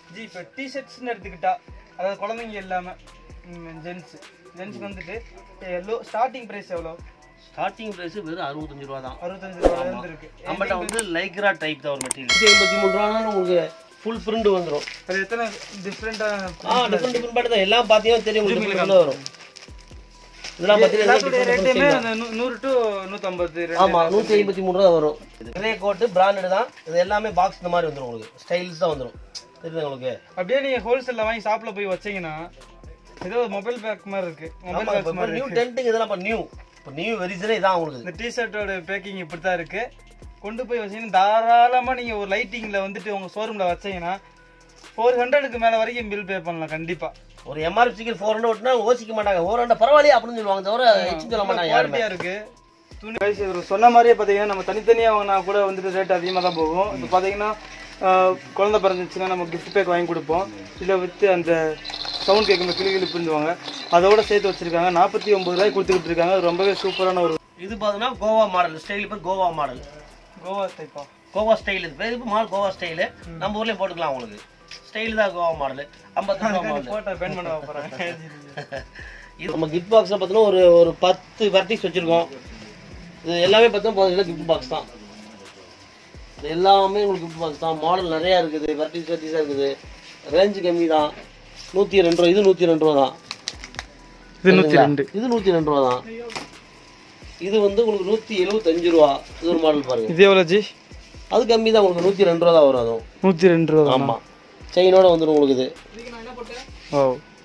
G இப்போ டிஷர்ட்ஸ்னு எடுத்துக்கிட்டா அதாவது குழந்தைங்க இல்லாம ஜென்ஸ் ஜென்ஸ்க்கு வந்துட்டு லோ ஸ்டார்டிங் பிரைஸ் எவ்வளோ ஸ்டார்டிங் பிரைஸ் வெறும் அறுபத்தஞ்சு ரூபா தான் அறுபத்தஞ்சு ரூபாயில இருந்து இருக்கு நம்மகிட்ட வந்து லைக்ரா டைப் தான் ஒரு மெட்டீரியல் எண்பத்தி மூணு ரூபானா உங்களுக்கு ஃபுல் பிரிண்ட் வந்துடும் அது எத்தனை டிஃப்ரெண்டான ஆ டிஃப்ரெண்ட் டிஃப்ரெண்ட் பாட்டு தான் எல்லாம் பார்த்தீங்கன்னா தெரியும் உங்களுக்கு different வரும் இதெல்லாம் பார்த்தீங்கன்னா எல்லாத்துடைய ரேட்டுமே அந்த நூ- நூறு டு நூற்றம்பது ஆமா நூற்றி ஐம்பத்தி மூணு ரூபா வரும் கிரே கோட்டு பிராண்டட் தான் இது எல்லாமே பாக்ஸ் இந்த மாதிரி வந்துடும் உங்களுக்கு ஸ்டைல்ஸ் தான் வந்துடும் தெரியுது உங்களுக்கு அப்படியே நீங்க ஹோல்சேல்ல வாங்கி ஷாப்ல போய் வச்சீங்கன்னா ஏதோ மொபைல் பேக் மாதிரி இருக்கு மொபைல் பேக் மாதிரி நியூ டென்ட்டுக்கு இதெல்லாம் இப்போ நியூ இப்போ நியூ வெரிசனே இதான் உங்களுக்கு இந்த டிஷர்ட்டோட பேக்கிங் இப்படி தான் இருக்கு கொண்டு போய் வச்சீங்கன்னா தாராளமா நீங்க ஒரு லைட்டிங்ல வந்துட்டு உங்க ஷோரூம்ல வச்சீங்கன்னா ஃபோர் ஹண்ட்ரடுக்கு மேல வரைக்கும் பில் பே பண்ணலாம் கண்டிப்பா ஒரு எம்ஆர்பிக்கு ஃபோர் ஹண்ட்ரட் ஓட்டினா யோசிக்க மாட்டாங்க ஃபோர் ஹண்ட்ரட் பரவாயில்லையே அப்படின்னு சொல்லுவாங்க தவிர எச்சும் சொல்ல மாட்டாங்க யாருமே குவாலிட்டியா இருக்கு துணி வயசு இவர் சொன்ன மாதிரியே பாத்தீங்கன்னா நம்ம தனித்தனியா வாங்கினா கூட வந்துட்டு ரேட் அதிகமா தான் போகும் இப்போ பாத்தீங்கன்னா ஆஹ், குழந்தை பிறந்துச்சுன்னா நம்ம கிஃப்ட் பேக் வாங்கி கொடுப்போம் இல்லை வித்து அந்த சவுண்ட் கேட்கும் கிளி கிளிப்புந்துவாங்க அதோட சேர்த்து வச்சிருக்காங்க நாற்பத்தி ஒன்பது ரூபாய் கொடுத்துக்கிட்டு இருக்காங்க அது ரொம்பவே சூப்பரான ஒரு இது பார்த்தீங்கன்னா கோவா மாடல் ஸ்டைல் பேர் கோவா மாடல் கோவா டைப்பா கோவா ஸ்டைல் இது பேர் இப்போ மாடல் கோவா ஸ்டைலு நம்ம ஊர்லயும் போட்டுக்கலாம் உங்களுக்கு ஸ்டைல் தான் கோவா மாடல் ஐம்பத்தி ரூபா மாடல் போட்டோ பேன் பண்ண போறேன் இது நம்ம கிஃப்ட் பாக்ஸில் பார்த்தீங்கன்னா ஒரு ஒரு பத்து வெரைட்டிஸ் வச்சுருக்கோம் இது எல்லாமே பார்த்தோம்னா பார்த்தீங்கன்னா கிஃப்ட் பாக்ஸ் தான் இது எல்லாமே உங்களுக்கு கிஃப்ட் பாக்ஸ் தான் மாடல் நிறையா இருக்குது வெரைட்டிஸ் வெரைட்டிஸாக இருக்குது ரேஞ்சு கம்மி தான் நூற்றி ரெண்டு ரூபா இது நூற்றி ரெண்டு ரூபா தான் இது நூத்தி ரெண்டு இது நூற்றி ரெண்டு ரூபா தான் இது வந்து உங்களுக்கு நூற்றி எழுபத்தஞ்சு ரூபா இது ஒரு மாடல் பாருங்க இது எவ்வளோ ஜி அது கம்மி தான் உங்களுக்கு நூற்றி ரெண்டு ரூபா தான் வரும் அதுவும் நூற்றி ரெண்டு ரூபா ஆமாம் செயினோட வந்துடும் உங்களுக்கு இது ஓ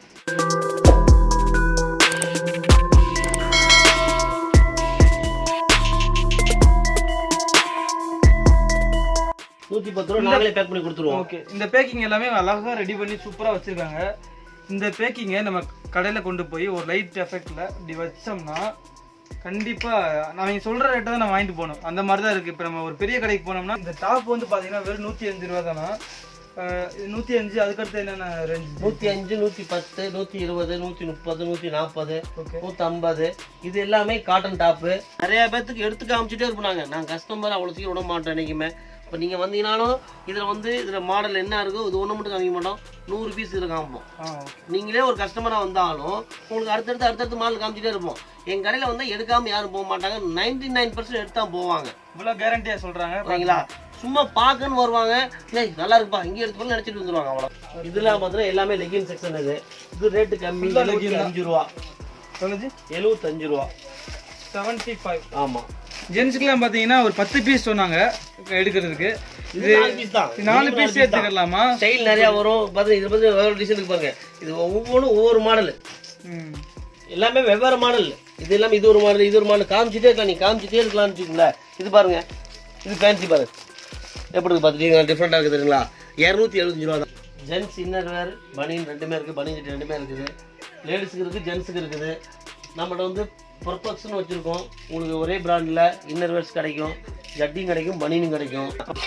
நூற்றி பத்து ரூபா நாங்களே பேக் பண்ணி கொடுத்துருவோம் ஓகே இந்த பேக்கிங் எல்லாமே அழகா ரெடி பண்ணி சூப்பரா வச்சிருக்காங்க இந்த பேக்கிங்கை நம்ம கடையில கொண்டு போய் ஒரு லைட் எஃபெக்ட்ல இப்படி வச்சோம்னா கண்டிப்பா நான் நீங்க சொல்ற ரேட்டை தான் நான் வாங்கிட்டு போகணும் அந்த மாதிரி தான் இருக்கு இப்போ நம்ம ஒரு பெரிய கடைக்கு போனோம்னா இந்த டாப் வந்து பாத்தீங்கன்னா வெறும் நூத்தி அஞ்சு ரூபா தானா அஹ் இது நூத்தி அஞ்சு அதுக்கடுத்து என்னென்ன ரேஞ்ச் நூற்றி அஞ்சு நூற்றி பத்து நூற்றி இருபது நூற்றி முப்பது நூற்றி நாற்பது ஓகே நூற்றம்பது இது எல்லாமே காட்டன் டாப்பு நிறைய பேர்த்துக்கு எடுத்து காமிச்சிட்டே இருப்பாங்க நான் கஸ்டமர் அவ்வளோ சீக்கிரம் விட மாட்டேன் என்றைக்குமே இப்போ நீங்கள் வந்தீங்கனாலும் இதில் வந்து இதில் மாடல் என்ன இருக்கோ இது ஒன்று மட்டும் காமிக்க மாட்டோம் நூறு பீஸ் இதில் காமிப்போம் ஆ ஓகே நீங்களே ஒரு கஸ்டமராக வந்தாலும் உங்களுக்கு அடுத்தடுத்து அடுத்தடுத்து மாடல் காமிச்சிட்டே இருப்போம் எங்கள் கடையில் வந்து எடுக்காமல் யாரும் போக மாட்டாங்க நைன்டி நைன் பர்சன்ட் எடுத்து தான் போவாங்க இவ்வளோ கேரண்டியா சொல்றாங்க ஓகேங்களா சும்மா பார்க்கன்னு வருவாங்க ஏய் நல்லா இருக்குப்பா இங்கே எடுத்துக்கணும் நினச்சிட்டு வந்துருவாங்க அவ்வளோ இதெல்லாம் பார்த்தீங்கன்னா எல்லாமே லெகின் செக்ஷன் இது இது ரேட்டு கம்மி எழுபத்தி அஞ்சு ரூபா சொல்லுச்சு எழுபத்தஞ்சு ரூபா செவன்ட்டி ஃபைவ் ஆமாம் ஜென்ஸுக்குலாம் பார்த்தீங்கன்னா ஒரு பத்து பீஸ் சொன்னாங்க எடுக்கிறதுக்கு இது நாலு பீஸ் தான் இது நாலு பீஸ் எடுத்துக்கலாமா ஸ்டைல் நிறைய வரும் பாருங்க இது பத்தி வேற டிசைன் இருக்கு பாருங்க இது ஒவ்வொன்றும் ஒவ்வொரு மாடல் ம் எல்லாமே வெவ்வேறு மாடல் இது எல்லாமே இது ஒரு மாடல் இது ஒரு மாடல் காமிச்சிட்டே இருக்கலாம் நீ காமிச்சிட்டே இருக்கலாம்னு வச்சுக்கோங்களேன் இது பாருங்க இது ஃபேன்சி பாரு எப்படி இருக்கு பார்த்துட்டீங்களா டிஃப்ரெண்டாக இருக்குது தெரியுங்களா இரநூத்தி எழுபத்தஞ்சு ரூபா தான் ஜென்ஸ் இன்னர் வேர் பனியன் ரெண்டுமே இருக்குது பனியன் சட்டி ரெண்டுமே இருக்குது லேடிஸுக்கு இருக்குது ஜென்ஸுக்கு இருக்குது நம்மள்ட்ட வந்து பர்பக்ஸ்னு வச்சுருக்கோம் உங்களுக்கு ஒரே பிராண்டில் இன்னர் வேர்ஸ் கிடைக்கும் ஜட்டியும் கிடைக்கும் பனியனும் கிடைக்கும்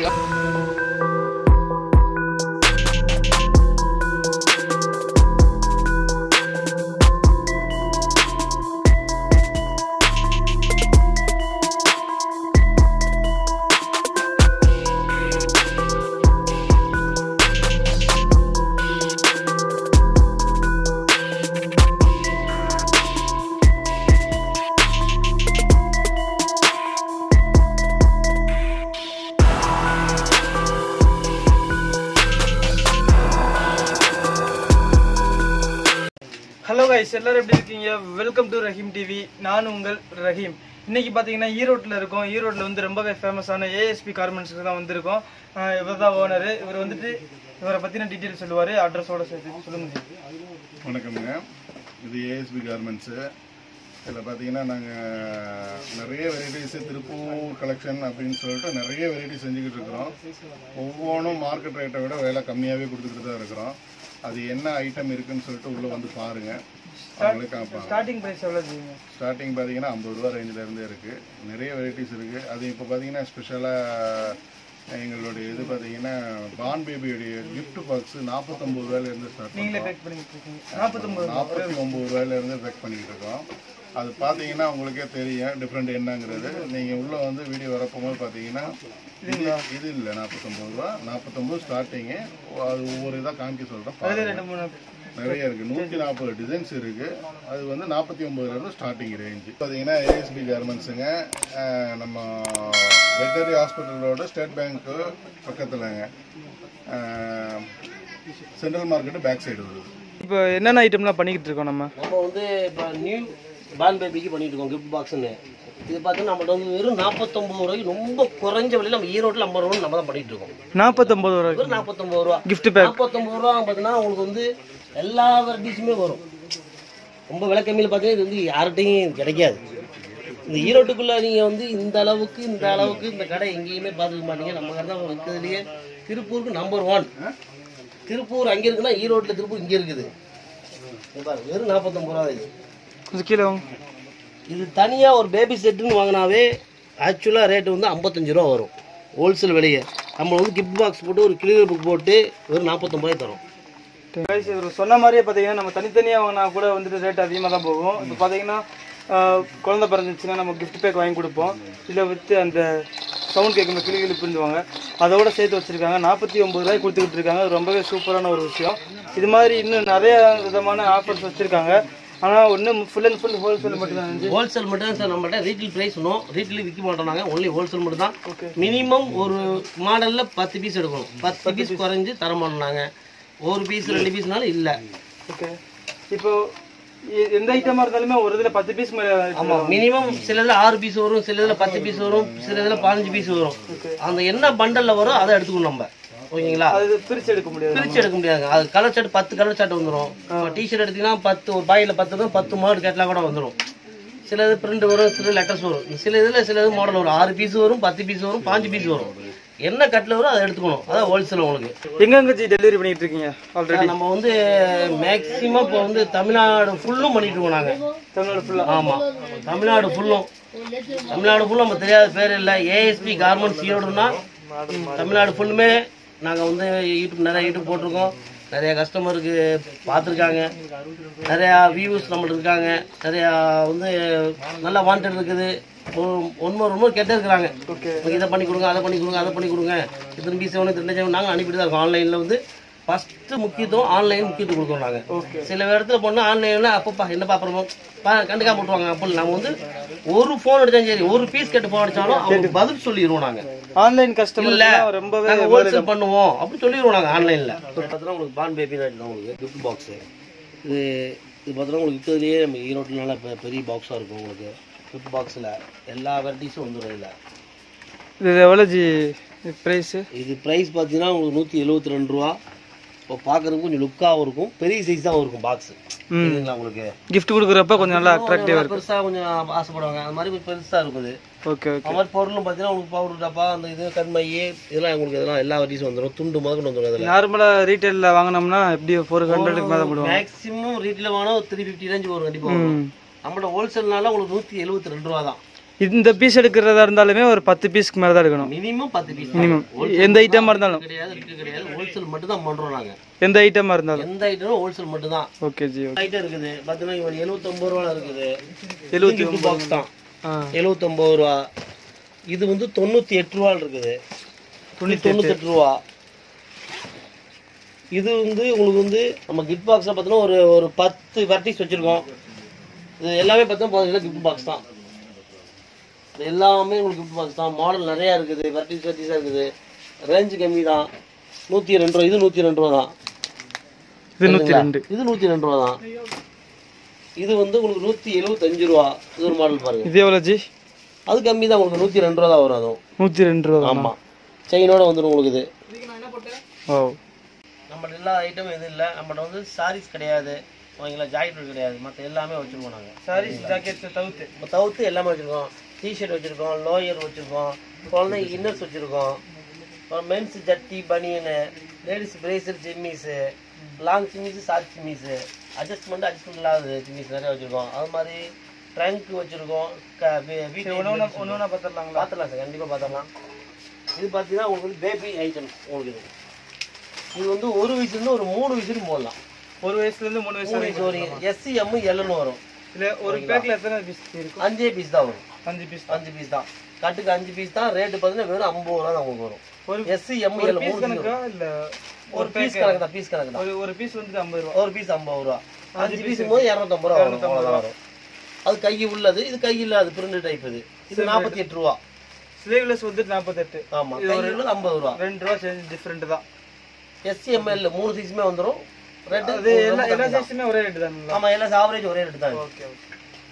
ஹலோ கைஸ் எல்லாரும் எப்படி இருக்கீங்க வெல்கம் டு ரஹீம் டிவி நான் உங்கள் ரஹீம் இன்னைக்கு பார்த்தீங்கன்னா ஈரோட்டில் இருக்கோம் ஈரோட்டில் வந்து ரொம்பவே ஃபேமஸான ஏஎஸ்பி கார்மெண்ட்ஸுக்கு தான் வந்திருக்கோம் ஆஹ் இவர் தான் ஓனர் இவர் வந்துட்டு இவரை பற்றின டீட்டெயில் சொல்லுவார் அட்ரஸோட சேர்த்து சொல்லுங்க வணக்கம்ங்க இது ஏஎஸ்பி கார்மெண்ட்ஸு இதில் பார்த்தீங்கன்னா நாங்கள் நிறைய வெரைட்டிஸு திருப்பூர் கலெக்ஷன் அப்படின்னு சொல்லிட்டு நிறைய வெரைட்டி செஞ்சுக்கிட்டு இருக்கிறோம் ஒவ்வொன்றும் மார்க்கெட் ரேட்டை விட விலை கம்மியாகவே கொடுத்துக்கிட்டு தான் இருக்கிறோம் அது என்ன ஐட்டம் இருக்குன்னு சொல்லிட்டு உள்ளே வந்து பாருங்கள் அவங்களே காமிப்பாங்க ஸ்டார்டிங் ப்ரைஸ் எவ்வளோ செய்யுங்க ஸ்டார்டிங் பார்த்தீங்கன்னா ஐம்பது ரூபா ரேஞ்சிலேருந்தே இருக்குது நிறைய வெரைட்டிஸ் இருக்குது அது இப்போ பார்த்தீங்கன்னா ஸ்பெஷலாக எங்களுடைய இது பார்த்தீங்கன்னா பான் பேபியுடைய gift பாக்ஸ் நாற்பத்தொம்பது ரூபாயிலேருந்து ஸ்டார்ட் நீங்களே பேக் பண்ணிட்டு இருக்கீங்க நாற்பத்தொம்பது நாற்பத்தி ஒம்பது ரூபாயிலேருந்து பேக் பண்ணிக்கிட்டு இருக்கோம் அது பார்த்தீங்கன்னா உங்களுக்கே தெரியும் டிஃப்ரெண்ட் என்னங்கிறது நீங்கள் உள்ளே வந்து வீடியோ வரப்போகும்போது பார்த்தீங்கன்னா இது இது இல்லை நாற்பத்தொம்பது ரூபா நாற்பத்தொம்பது ஸ்டார்டிங்கு அது ஒவ்வொரு இதாக காமிக்க சொல்கிறேன் ரெண்டு மூணு நிறைய இருக்கு நூற்றி நாற்பது டிசைன்ஸ் இருக்கு அது வந்து நாற்பத்தி ஒன்பதுலேருந்து ஸ்டார்டிங் ரேஞ்சு பார்த்தீங்கன்னா ஏஎஸ்பி கார்மெண்ட்ஸுங்க அஹ் நம்ம வெட்டரி ஹாஸ்பிட்டலோட ஸ்டேட் பேங்க்கு பக்கத்துலங்க சென்ட்ரல் மார்க்கெட்டு பேக் சைடு வருது இப்போ என்னென்ன ஐட்டம்லாம் பண்ணிக்கிட்டு இருக்கோம் நம்ம நம்ம வந்து இப்போ நியூ பான் பேபிக்கு பண்ணிட்டு இருக்கோம் கிஃப்ட் பாக்ஸ்னு இது பார்த்தீங்கன்னா நம்மள்ட்ட வந்து வெறும் நாற்பத்தொம்பது ரூபாய்க்கு ரொம்ப குறைஞ்ச விலையில் நம்ம ஈரோட்டில் ஐம்பது ரூபா நம்ம தான் பண்ணிட்டு இருக்கோம் நாற்பத்தொம்பது ரூபாய் வெறும் நாற்பத்தொம்பது ரூபா gift பேக் நாற்பத்தொம்பது ரூபா பார்த்தீங்கன்னா உங்களுக்கு வந்து எல்லா வெரைட்டிஸுமே வரும் ரொம்ப விலை கம்மியில் பார்த்தீங்கன்னா இது வந்து யார்கிட்டையும் கிடைக்காது இந்த ஈரோட்டுக்குள்ளே நீங்கள் வந்து இந்த அளவுக்கு இந்த அளவுக்கு இந்த கடை எங்கேயுமே பார்த்துக்க மாட்டீங்க நம்ம கடை தான் இருக்கிறதுலையே திருப்பூருக்கு நம்பர் ஒன் திருப்பூர் அங்கே இருக்குன்னா ஈரோட்டில் திருப்பூர் இங்கே இருக்குது இங்க பாருங்க, வெறும் நாற்பத்தொம்பது ரூபா இது கொஞ்சம் கீழே வாங்க இது தனியாக ஒரு பேபி செட்டுன்னு வாங்கினாவே ஆக்சுவலாக ரேட்டு வந்து ஐம்பத்தஞ்சு ரூபா வரும் ஹோல்சேல் விலையை நம்ம வந்து கிஃப்ட் பாக்ஸ் போட்டு ஒரு கிளியர் புக் போட்டு வெறும் நாற்பத்தொம்பது ரூபாய் தரோம் guys, இவர் சொன்ன மாதிரியே பார்த்தீங்கன்னா நம்ம தனித்தனியாக வாங்கினா கூட வந்துட்டு ரேட் அதிகமாக தான் போகும் இப்போ பார்த்தீங்கன்னா ஆஹ், குழந்தை பிறந்துச்சுன்னா நம்ம gift பேக் வாங்கி கொடுப்போம் இதில் வித்து அந்த சவுண்ட் கேட்கும் கிளி கிளிப்புந்துவாங்க அதோட சேர்த்து வச்சிருக்காங்க நாற்பத்தி ஒம்பது ரூபாய் கொடுத்துக்கிட்டு இருக்காங்க அது ரொம்பவே சூப்பரான ஒரு விஷயம் இது மாதிரி இன்னும் நிறைய விதமான ஆஃபர்ஸ் வச்சிருக்காங்க ஆனால் ஒன்று ஃபுல் அண்ட் ஃபுல் ஹோல்சேல் மட்டும் தான் இருந்துச்சு ஹோல்சேல் மட்டும் தான் சார் நம்மகிட்ட ரீட்டில் ப்ரைஸ் இன்னும் ரீட்டில் விற்க மாட்டோம் நாங்கள் ஒன்லி ஹோல்சேல் மட்டும் தான் Okay. மினிமம் ஒரு மாடலில் பத்து பீஸ் எடுக்கணும் பத்து பீஸ் குறைஞ்சு தர மாட்டோம் நாங்கள் ஒரு பீஸ் ரெண்டு பீஸ்னாலும் இல்லை ஓகே இப்போ எ- எந்த ஐட்டமாக இருந்தாலுமே ஒரு இதில் பத்து பீஸ் மேலே ஆமாம் மினிமம் சில இதில் ஆறு பீஸ் வரும் சில இதில் பத்து பீஸ் வரும் சில இதில் பதினஞ்சு பீஸ் வரும் அந்த என்ன பண்டலில் வரும் அதை எடுத்துக்கணும் நம்ம ஓகேங்களா அது பிரித்து எடுக்க முடியாது பிரிச்சு எடுக்க முடியாது அது கலர் ஷர்ட் பத்து கலர் ஷர்ட் வந்துடும் டிஷர்ட் எடுத்தீங்கன்னா பத்து ஒரு பாயில் பத்து தான் பத்து மாடல் கேட்டலாம் கூட வந்துடும் சில இது பிரிண்ட் வரும் சில லெட்டர்ஸ் வரும் சில இதில் சில இது மாடல் வரும் ஆறு பீஸ் வரும் பத்து பீஸ் வரும் பாஞ்சு பீஸ் வரும் என்ன கட்டில் வரும் அதை எடுத்துக்கணும் அதான் ஹோல்சேல் உங்களுக்கு எங்கெங்க ஜி டெலிவரி பண்ணிட்டு இருக்கீங்க ஆல்ரெடி நம்ம வந்து மேக்ஸிமம் இப்போ வந்து தமிழ்நாடு ஃபுல்லும் பண்ணிட்டு இருக்கோம் நாங்கள் தமிழ்நாடு ஃபுல்லாக ஆமாம் தமிழ்நாடு ஃபுல்லும் தமிழ்நாடு ஃபுல்லும் நம்ம தெரியாத பேர் இல்லை ஏஎஸ்பி கார்மெண்ட்ஸ் ஈரோடுனா தமிழ்நாடு ஃபுல்லுமே நாங்கள் வந்து யூடியூப் நிறைய யூடியூப் போட்டிருக்கோம் நிறைய கஸ்டமருக்கு பார்த்துருக்காங்க நிறையா வியூஸ் நம்மளுக்கு இருக்காங்க நிறையா வந்து நல்லா வாண்டட் இருக்குது ஒன்று ரொம்ப கேட்டே இருக்கிறாங்க எனக்கு இதை பண்ணி கொடுங்க அதை பண்ணி கொடுங்க அதை பண்ணி கொடுங்க இத்தனை பீஸ் வேணும் இத்தனை செவன் நாங்கள் அனுப்பிட்டு தான் இருக்கோம் ஆன்லைனில் வந்து ஃபஸ்ட்டு முக்கியத்துவம் ஆன்லைன் முக்கியத்துவம் கொடுக்குறோம் நாங்கள் சில இடத்துல போனால் ஆன்லைனில் அப்பப்பா என்ன பார்க்குறோம் பா கண்டுக்காம போட்டுருவாங்க அப்போ நம்ம வந்து ஒரு ஃபோன் அடிச்சாலும் சரி ஒரு பீஸ் கேட்டு ஃபோன் அடிச்சாலும் அவங்க பதில் சொல்லிடுவோம் நாங்கள் ஆன்லைன் கஸ்டமர் இல்ல ரொம்பவே நாங்க ஹோல்சேல் பண்ணுவோம் அப்படி சொல்லிடுவோம் நாங்க ஆன்லைன்ல பார்த்தோன்னா உங்களுக்கு பான் பேபி தான் உங்களுக்கு கிஃப்ட் பாக்ஸ் இது இது பார்த்தோன்னா உங்களுக்கு இருக்கிறதுலேயே நம்ம ஈரோட்டில் நல்லா பெ- பெரிய பாக்ஸாக இருக்கும் உங்களுக்கு கிஃப்ட் பாக்ஸில் எல்லா வெரைட்டிஸும் வந்துடும் இதில் இது எவ்வளோ ஜி ப்ரைஸு இது ப்ரைஸ் பார்த்தீங்கன்னா உங்களுக்கு நூற்றி எழுபத்தி ரெண்டு ரூபா இப்போ பார்க்குறதுக்கு கொஞ்சம் லுக்காகவும் இருக்கும் பெரிய சைஸ் தான் இருக்கும் பாக்ஸ் சரிங்களா உங்களுக்கு gift கொடுக்குறப்ப கொஞ்சம் நல்லா அட்ராக்டிவாக இருக்கும் பெருசாக கொஞ்சம் ஆசைப்படுவாங்க அது மாதிரி கொஞ்சம் பெருசாக இருக்குது ஓகே ஓகே அது மாதிரி பொருளும் பார்த்தீங்கன்னா உங்களுக்கு பவுடர் டப்பா அந்த இது கண்மையே இதெல்லாம் உங்களுக்கு இதெல்லாம் எல்லா வெரைட்டிஸும் வந்துடும் துண்டு முதல் வந்துடும் அதில் நார்மலாக ரீட்டைலில் வாங்கினோம்னா எப்படி ஃபோர் ஹண்ட்ரடுக்கு மேலே போடுவோம் மேக்ஸிமம் ரீட்டில் வாங்கினா ஒரு த்ரீ ஃபிஃப்டி ரேஞ்சு வரும் கண்டிப்பாக வரும் நம்மளோட ஹோல்சேல்னால உங்களுக்கு நூற்றி எழுபத்தி ரெண்டு ரூபா தான் இந்த பீஸ் எடுக்கிறதா இருந்தாலுமே ஒரு பத்து பீஸ்க்கு மேலே தான் எடுக்கணும் மினிமம் பத்து பீஸ் மினிமம் எந்த ஐட்டமாக இருந்தாலும் கிடையாது இருக்கு கிடையாது ஹோல்சேல் மட்டும் தான் பண்ணுறோம் நாங்கள் எந்த ஐட்டமாக இருந்தாலும் எந்த ஐட்டமும் ஹோல்சேல் மட்டும் தான் ஓகே ஜி ஓகே ஐட்டம் இருக்குது பார்த்தீங்கன்னா இவன் எழுபத்தொம்பது ரூபா இருக்குது எழுபத்தி கிஃப்ட் பாக்ஸ் தான் ஆ எழுபத்தொம்பது ரூபா இது வந்து தொண்ணூற்றி எட்டு ரூபா இருக்குது தொண்ணூத்தெட்டு ரூபா இது வந்து உங்களுக்கு வந்து நம்ம கிஃப்ட் பாக்ஸில் பார்த்தீங்கன்னா ஒரு ஒரு பத்து வெரைட்டிஸ் வச்சுருக்கோம் இது எல்லாமே பார்த்தா பார்த்தீங்கன்னா கிஃப்ட் பாக்ஸ் தான் இது எல்லாமே உங்களுக்கு கிஃப்ட் பாக்ஸ் தான் மாடல் நிறையா இருக்குது வெரைட்டிஸ் வெரைட்டிஸாக இருக்குது ரேஞ்சு கம்மி தான் நூற்றி ரெண்டு ரூபா இது நூற்றி ரெண்டு ரூபா தான் இது நூற்றி ரெண்டு இது நூற்றி ரெண்டு ரூபா தான் இது வந்து உங்களுக்கு நூற்றி எழுபத்தஞ்சு ரூபா இது ஒரு மாடல் பாருங்க இது எவ்வளோ ஜி அது கம்மி தான் உங்களுக்கு நூற்றி ரெண்டு ரூபா தான் வரும் அதுவும் நூற்றி ரெண்டு ரூபா தானா? ஆமாம் செயினோட வந்துடும் உங்களுக்கு இது ஓ நம்மள்ட்ட எல்லா ஐட்டமும் எதுவும் இல்லை நம்மள்ட்ட வந்து சாரீஸ் கிடையாது ஓகேங்களா ஜாக்கெட் கிடையாது மற்ற எல்லாமே வச்சுருக்கோம் நாங்கள் சாரீஸ் ஜாக்கெட்ஸ் தவிர்த்து இப்போ தவிர்த்து எல்லாமே வச்சுருக்கோம் டிஷர்ட் வச்சுருக்கோம் லோயர் வச்சுருக்கோம் குழந்தைங்க இன்னர்ஸ் வச்சுருக்கோம் அப்புறம் மென்ஸ் ஜட்டி பனியனு லேடிஸ் பிரேசர் chemise long chemise short chemise adjustment adjustment இல்லாத சிம்மிஸ் நிறைய வச்சுருக்கோம் அது மாதிரி ட்ரங்க் வச்சுருக்கோம் க வீட்டு ஒன்று ஒன்று ஒன்று பார்த்துடலாங்களா பார்த்துடலாம் சார் கண்டிப்பாக பார்த்துடலாம் இது பார்த்தீங்கன்னா உங்களுக்கு வந்து பேபி ஐட்டம் உங்களுக்கு இது இது வந்து ஒரு வயசுலேருந்து ஒரு மூணு வயசுக்கு போடலாம் ஒரு வயசுலேருந்து மூணு வயசு மூணு வயசு வரைக்கும் எஸ்சி எம்மு எல்லுன்னு வரும் இதுல ஒரு பேக்ல எத்தனை பீஸ் இருக்கும் அஞ்சே பீஸ் தான் வரும் அஞ்சு பீஸ் அஞ்சு பீஸ் தான் கட்டுக்கு அஞ்சு பீஸ் தான் ரேட்டு பார்த்தீங்கன்னா வெறும் ஐம்பது ரூபா தான் உங்களுக்கு வரும் ஒரு எஸ்சி எம் ஒரு எல் பீஸ் மூணு கணக்கா இல்ல ஒரு பீஸ் கணக்கு தான் பீஸ் கணக்கு தான் ஒரு ஒரு பீஸ் வந்து ஐம்பது ரூபா ஒரு பீஸ் ஐம்பது ரூபா அஞ்சு பீஸ் போது இரநூத்தம்பது ரூபா வரும் அவ்வளோதான் வரும் அது கை உள்ளது இது கை இல்லாது பிரிண்ட் டைப் இது இது நாற்பத்தி எட்டு ரூபா ஸ்லீவ்லெஸ் வந்து நாற்பத்தெட்டு ஆமா கை உள்ளது ஐம்பது ரூபா ரெண்டு ரூபா சேஞ்ச் டிஃப்ரெண்ட் தான் எஸ்சிஎம்எல் மூணு சைஸுமே வந்துடும் ரெண்டு அது எல்லா எல்லா சைஸுமே ஒரே ரேட் தான் ஆமா எல்லாம் ஆவரேஜ் ஒரே ரேட்டு தான் ஓகே ஓகே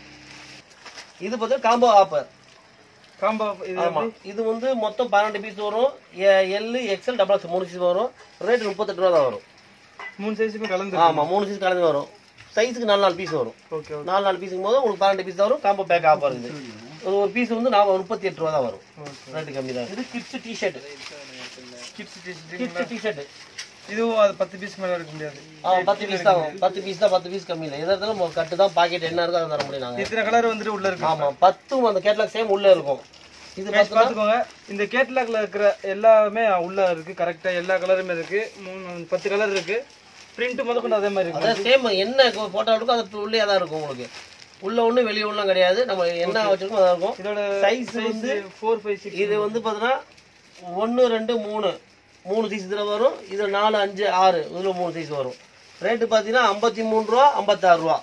இது பார்த்தா காம்போ ஆஃபர் காம்போ இது ஆமா இது வந்து மொத்தம் பன்னெண்டு பீஸ் வரும் எல் எக்ஸ்எல் டபுள் எக்ஸ் மூணு பீஸ் வரும் ரேட் முப்பத்தெட்டு ரூபா தான் வரும் மூணு சைஸுமே கலந்து ஆமா மூணு பீஸ் கலந்து வரும் சைஸுக்கு நாலு நாலு பீஸ் வரும் ஓகே ஓகே நாலு நாலு பீஸுக்கும் போது உங்களுக்கு பன்னெண்டு பீஸ் தான் வரும் காம்போ பேக் ஆஃபர் இருக்குது ஒரு ஒரு பீஸ் வந்து நான் முப்பத்தி எட்டு ரூபா தான் வரும் ஓகே ரேட்டு கம்மி தான் இது kids t shirt kids t shirt kids t shirt இதுவும் அது பத்து பீஸ் மேல இருக்க முடியாது ஆ பத்து பீஸ் தான் வரும். பத்து பீஸ் தான் பத்து பீஸ் கம்மி இல்லை எதாக இருந்தாலும் கட்டு தான் பாக்கெட் என்ன இருக்கோ அதை தர முடியும் நாங்கள் இத்தனை கலர் வந்துட்டு உள்ள இருக்கு ஆமா பத்தும் அந்த கேட்லாக் சேம் உள்ள இருக்கும் இது Guys, பாத்துக்கோங்க இந்த கேட்லாக்ல இருக்கிற எல்லாமே உள்ள இருக்கு கரெக்டா எல்லா கலருமே இருக்கு மூணு பத்து கலர் இருக்கு பிரிண்ட் முதற்கொண்டு அதே மாதிரி இருக்கு அதான் சேம் என்ன போட்டோ இருக்கோ அது உள்ளே தான் இருக்கும் உங்களுக்கு உள்ள ஒண்ணு வெளிய ஒண்ணும் கிடையாது நம்ம என்ன வச்சிருக்கோம் அதான் இருக்கும் இதோட சைஸ் வந்து ஃபோர் ஃபைவ் சிக்ஸ் இது வந்து பாத்தீங்கன்னா ஒன்னு ரெண்டு மூணு மூணு சைஸ் இதுல வரும் இது நாலு அஞ்சு ஆறு இதுல மூணு சைஸ் வரும் ரேட்டு பாத்தீங்கன்னா ஐம்பத்தி மூணு ரூபா ஐம்பத்தாறு ரூபா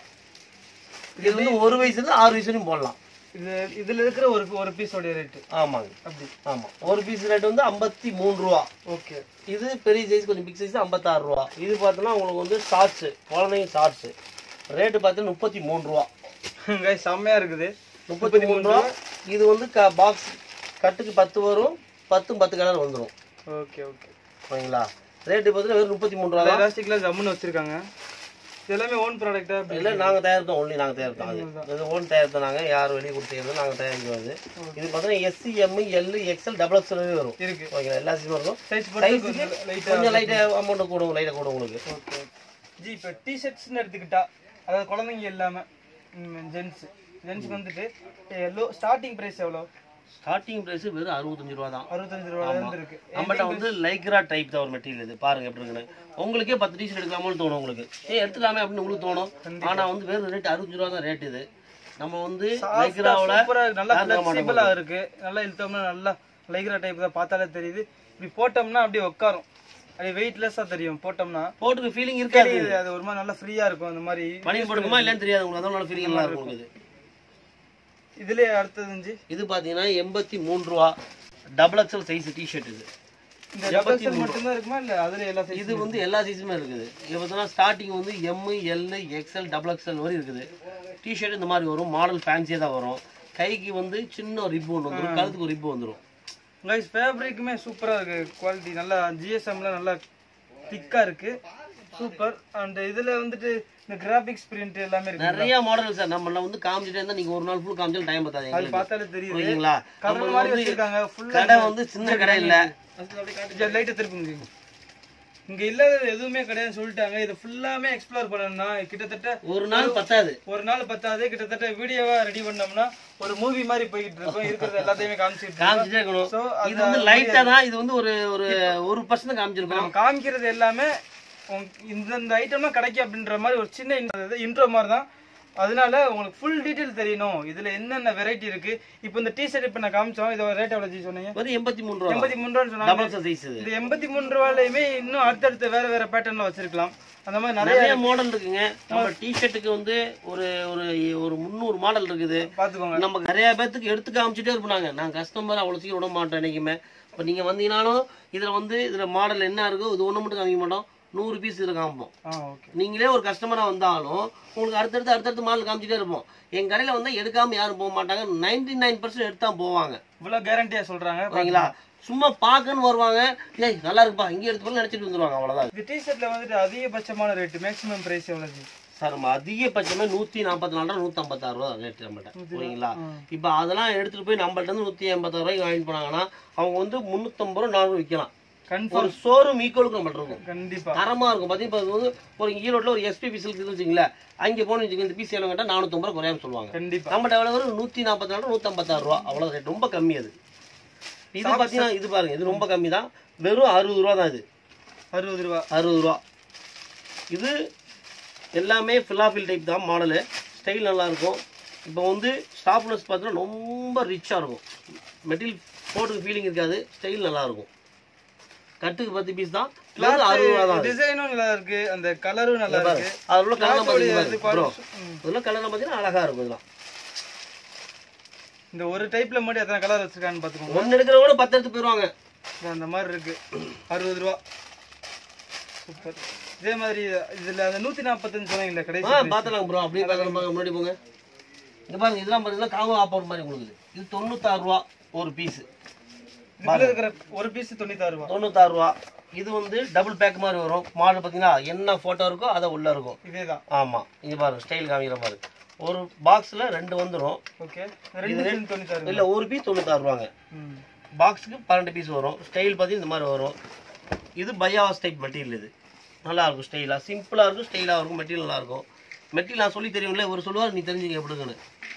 இது வந்து ஒரு வயசுல இருந்து ஆறு வயசு வரையும் போடலாம் இது இதுல இருக்கிற ஒரு ஒரு பீஸோட ரேட் ஆமாங்க அப்படி ஆமா ஒரு பீஸ் ரேட் வந்து ஐம்பத்தி மூணு ரூபா ஓகே இது பெரிய சைஸ் கொஞ்சம் பிக் சைஸ் ஐம்பத்தாறு ரூபா இது பார்த்தோன்னா உங்களுக்கு வந்து ஷார்ட்ஸ் குழந்தைங்க ஷார்ட்ஸ் ரேட்டு பார்த்தீங்கன்னா முப்பத்தி மூணு ரூபா கைஸ் செம்மையா இருக்குது முப்பத்தி மூணு ரூபா இது வந்து க பாக்ஸ் கட்டுக்கு பத்து வரும் பத்தும் பத்து கலர் வந்துடும் ஓகே ஓகே ஓகேங்களா ரேட்டு பார்த்தீங்கன்னா வெறும் முப்பத்தி மூணு ரூபா தான் எலாஸ்டிக்ல ஜம்முன்னு வச்சிருக்காங்க இது எல்லாமே ஓன் ப்ராடக்ட்டா இல்லை நாங்கள் தயாரித்தோம் ஒன்லி நாங்கள் தயாரித்தோம் அது இது ஓன் தயாரித்தோம் நாங்கள் யார் வெளியே கொடுத்தது நாங்கள் தயாரிக்கிறோம் அது இது பார்த்தீங்கன்னா S M L XL double XL வரும் இருக்கு ஓகேங்களா எல்லா சைஸும் இருக்கும் சைஸ் போட்டு சைஸுக்கு லைட்டா கொஞ்சம் லைட்டாக அமௌண்ட் கூடும் லைட்டாக கூடும் உங்களுக்கு ஓகே ஜி இப்போ டிஷர்ட்ஸ்னு எடுத்துக்கிட்டா அதாவது குழந்தைங்க எல்லாமே ஜென்ஸ் ஜென்ஸ்க்கு வந்துட்டு லோ ஸ்டார்டிங் பிரைஸ் எவ்வளோ ஸ்டார்டிங் ப்ரைஸ் வெறும் அறுபத்தஞ்சு ரூபா தான் அறுபத்தஞ்சு ரூபாயில இருந்து இருக்கு நம்மகிட்ட வந்து லைக்ரா டைப் தான் ஒரு மெட்டீரியல் இது பாருங்க எப்படி இருக்குன்னு உங்களுக்கே பத்து டிஷர்ட் எடுக்கலாமான்னு தோணும் உங்களுக்கு ஏ எடுத்துக்கலாமே அப்படின்னு உங்களுக்கு தோணும் ஆனா வந்து வெறும் ரேட் அறுபது ரூபா தான் ரேட் இது நம்ம வந்து லைக்ராவோட சூப்பரா நல்லா ஃபிளெக்சிபிளா இருக்கு நல்லா இழுத்தோம்னா நல்லா லைக்ரா டைப் தான் பார்த்தாலே தெரியுது இப்படி போட்டோம்னா அப்படியே உட்காரும் அப்படியே வெயிட்லெஸ்ஸா தெரியும் போட்டோம்னா போட்டுக்கு ஃபீலிங் இருக்காது இது அது ஒரு மாதிரி நல்லா ஃப்ரீயா இருக்கும் அந்த மாதிரி மணி போட்டுக்குமா இல்லைன்னு தெரியாது உங்களுக்கு அதனால ஃபீலிங் நல்லா இருக்கும் உங்களுக்கு இது. இதுலயே அடுத்தது ஜி இது பாத்தீங்கன்னா எண்பத்தி மூணு ரூபா டபுள் எக்ஸல் சைஸ் டிஷர்ட் இது இந்த டபுள் எக்ஸல் மட்டும்தான் இருக்குமா இல்ல அதுல எல்லா சைஸ் இது வந்து எல்லா சைஸுமே இருக்குது இது பார்த்தீங்கன்னா ஸ்டார்டிங் வந்து M L XL double XL வரை இருக்குது டிஷர்ட் இந்த மாதிரி வரும் மாடல் ஃபேன்சியாக தான் வரும் கைக்கு வந்து சின்ன ஒரு ரிப்பு ஒன்று வந்துடும் கழுத்துக்கு ஒரு ரிப்பு வந்துடும் கைஸ் ஃபேப்ரிக்குமே சூப்பரா இருக்கு குவாலிட்டி நல்லா ஜிஎஸ்எம்ல நல்லா திக்கா இருக்கு சூப்பர் அண்ட் இதுல வந்துட்டு இந்த கிராபிக்ஸ் பிரிண்ட் எல்லாமே இருக்கு நிறைய மாடல் சார் நம்மள வந்து காமிச்சிட்டே இருந்தா நீங்க ஒரு நாள் ஃபுல் காமிச்சாலும் டைம் பத்தாது அது எங்களுக்கு பார்த்தாலே தெரியுது ஓகேங்களா கடல் நம்ம மாதிரி வந்து வச்சிருக்காங்க ஃபுல்லா கடை வந்து சின்ன கடை இல்ல லைட்டை திருப்புங்க இங்க இல்லாதது எதுவுமே கிடையாதுன்னு சொல்லிட்டாங்க இது ஃபுல்லாமே எக்ஸ்ப்ளோர் பண்ணணும்னா கிட்டத்தட்ட ஒரு நாள் பத்தாது ஒரு நாள் பத்தாது கிட்டத்தட்ட வீடியோவா ரெடி பண்ணோம்னா ஒரு மூவி மாதிரி போய்கிட்டு இருக்கோம் இருக்கிறது எல்லாத்தையுமே காமிச்சிட்டு இருக்கோம். காமிச்சிட்டே இருக்கணும் So, இது அந்த வந்து லைட்டா தான் இது வந்து ஒரு ஒரு ஒரு பர்சன்ட் காமிச்சிருக்கோம் நம்ம காமிக்கிறது எல்லாமே உங்க- இந்த இந்த ஐட்டம்லாம் கிடைக்கும் அப்படின்ற மாதிரி ஒரு சின்ன இன்ட்ரோ மாதிரி தான் அதனால உங்களுக்கு ஃபுல் டீடைல் தெரியணும் இதுல என்னென்ன வெரைட்டி இருக்கு இப்போ இந்த டிஷர்ட் இப்போ நான் காமிச்சோம் இதோட ரேட் எவ்வளவு ஜி சொன்னீங்க வெறும் எண்பத்தி மூணு ரூபா எண்பத்தி மூணு ரூபான்னு சொன்னாங்க டபுள் சைஸ் இது இந்த எண்பத்தி மூணு ரூபாயிலுமே இன்னும் அடுத்தடுத்த வேற வேற பேட்டர்ன்ல வச்சிருக்கலாம் அந்த மாதிரி நிறைய நிறைய மாடல் இருக்குங்க நம்ம டிஷர்ட்டுக்கு வந்து ஒரு ஒரு ஒரு முந்நூறு மாடல் இருக்குது பாத்துக்கோங்க நம்ம நிறைய பேர்த்துக்கு எடுத்து காமிச்சிட்டே இருப்போம் நாங்க நான் கஸ்டமர் அவ்வளவு சீக்கிரம் விட மாட்டோம் என்னைக்குமே இப்போ நீங்க வந்தீங்கனாலும் இதுல வந்து இதுல மாடல் என்ன இருக்கோ இது ஒண்ணு மட்டும் காமிக்க மாட்டோம் நூறு பீஸ் இதுல காமிப்போம் ஆ ஓகே நீங்களே ஒரு கஸ்டமரா வந்தாலும் உங்களுக்கு அடுத்தடுத்து அடுத்தடுத்து மாடல் காமிச்சிட்டே இருப்போம் என் கடையில வந்தா எடுக்காம யாரும் போக மாட்டாங்க நைன்டி நைன் பர்சன்ட் எடுத்தா போவாங்க இவ்வளவு கேரண்டியா சொல்றாங்க ஓகேங்களா சும்மா பார்க்கன்னு வருவாங்க ஏய் நல்லா இருக்குப்பா இங்கே எடுத்துக்கணும் நினைச்சிட்டு வந்துருவாங்க அவ்வளவுதான் இந்த டிஷர்ட்ல வந்துட்டு அதிகபட்சமான ரேட் மேக்ஸிமம் பிரைஸ் எவ்வளவு ஜி? சார் நம்ம அதிகபட்சமே நூத்தி நாற்பத்தி நாலு ரூபா நூத்தி ஐம்பத்தாறு ரூபா ரேட் நம்மகிட்ட ஓகேங்களா இப்போ அதெல்லாம் எடுத்துட்டு போய் நம்மள்ட்ட இருந்து நூத்தி எண்பத்தாறு ரூபாய்க்கு வாங்கிட்டு போனாங்கன்னா அவங்க வந்து முந்நூத்தம்பது ரூபா நானூறு விற்கலாம் கன்ஃபார்ம் ஒரு ஷோரூம் ஈக்குவலுக்கு நம்மள்ட்ட இருக்கும் கண்டிப்பா தரமா இருக்கும் பார்த்தீங்கன்னா இப்போ வந்து ஒரு ஈரோட்ல ஒரு எஸ்பிபி சில்க் வச்சுங்களேன் அங்கே போன வச்சுக்கோங்க இந்த பீஸ் எவ்வளோ கேட்டால் நானூற்றம்பது ரூபா குறையாம சொல்லுவாங்க கண்டிப்பா நம்மகிட்ட எவ்வளோ வரும் நூற்றி நாற்பத்தி நாலு நூற்றம்பத்தாறு ரூபா அவ்வளோ ரேட் ரொம்ப கம்மி அது இது பார்த்தீங்கன்னா இது பாருங்க இது ரொம்ப கம்மி தான் வெறும் அறுபது ரூபா தான் இது அறுபது ரூபா அறுபது ரூபா இது எல்லாமே ஃபிலாஃபில் டைப் தான் மாடலு ஸ்டைல் நல்லா இருக்கும் இப்போ வந்து ஸ்டாப்னஸ் பார்த்தீங்கன்னா ரொம்ப ரிச்சாக இருக்கும் மெட்டீரியல் போட்டுக்கு ஃபீலிங் இருக்காது ஸ்டைல் நல்லா இருக்கும் கட்டுக்கு பத்து பீஸ் தான் இது வந்து அறுபது ரூபா தான் டிசைனும் நல்லா இருக்கு அந்த கலரும் நல்லா இருக்கு அதில் உள்ள கலர்லாம் Cloth உடைய பார்த்தீங்கன்னா இது ப்ரோ quality- ம். இதெல்லாம் கலர்லாம் பார்த்தீங்கன்னா அழகாக இருக்கும் இதெல்லாம் இந்த ஒரு டைப்ல மட்டும் எத்தனை கலர் வச்சிருக்கான்னு பாத்துக்கோங்க ஒன்று எடுக்கிறவங்க பத்து எடுத்து போயிடுவாங்க இது அந்த மாதிரி இருக்கு அறுபது ரூபா சூப்பர் இதே மாதிரி இதுல அந்த நூத்தி நாற்பத்தஞ்சு சொன்னீங்களா ஆ கடைசி பார்த்துலாம் ப்ரோ அப்படியே பார்க்கலாம் பாருங்க முன்னாடி போங்க இங்க பாருங்க இதெல்லாம் பார்த்தீங்கன்னா காம்போ ஆஃபர் மாதிரி உங்களுக்கு இது தொண்ணூத்தாறு ரூபா ஒரு பீஸ் இதுல இருக்கிற ஒரு பீஸ் தொண்ணூத்தாறு ரூபா தொண்ணூத்தாறு ரூபா இது வந்து டபுள் பேக் மாதிரி வரும் மாடல் பார்த்தீங்கன்னா என்ன ஃபோட்டோ இருக்கோ அதை உள்ள இருக்கும் இதேதான் ஆமாம் இங்க பாருங்க ஸ்டைல் காமிக்கிற மாதிரி ஒரு பாக்ஸில் ரெண்டு வந்துடும் ஓகே ரெண்டு பீஸ் தொண்ணூத்தாறு இல்லை ஒரு பீஸ் தொண்ணூத்தாறு ரூபாங்க ம். பாக்ஸுக்கு பன்னெண்டு பீஸ் வரும் ஸ்டைல் பார்த்தீங்கன்னா இந்த மாதிரி வரும் இது பையாவாஸ் டைப் மெட்டீரியல் இது நல்லா இருக்கும் ஸ்டைலாக சிம்பிளாக இருக்கும் ஸ்டைலாக இருக்கும் மெட்டீரியல் நல்லா இருக்கும் மெட்டீரியல் நான் சொல்லி தெரியும்ல ஒரு சொல்லுவார் நீ தெரிஞ்சுக்க எப்படிங்கன்னு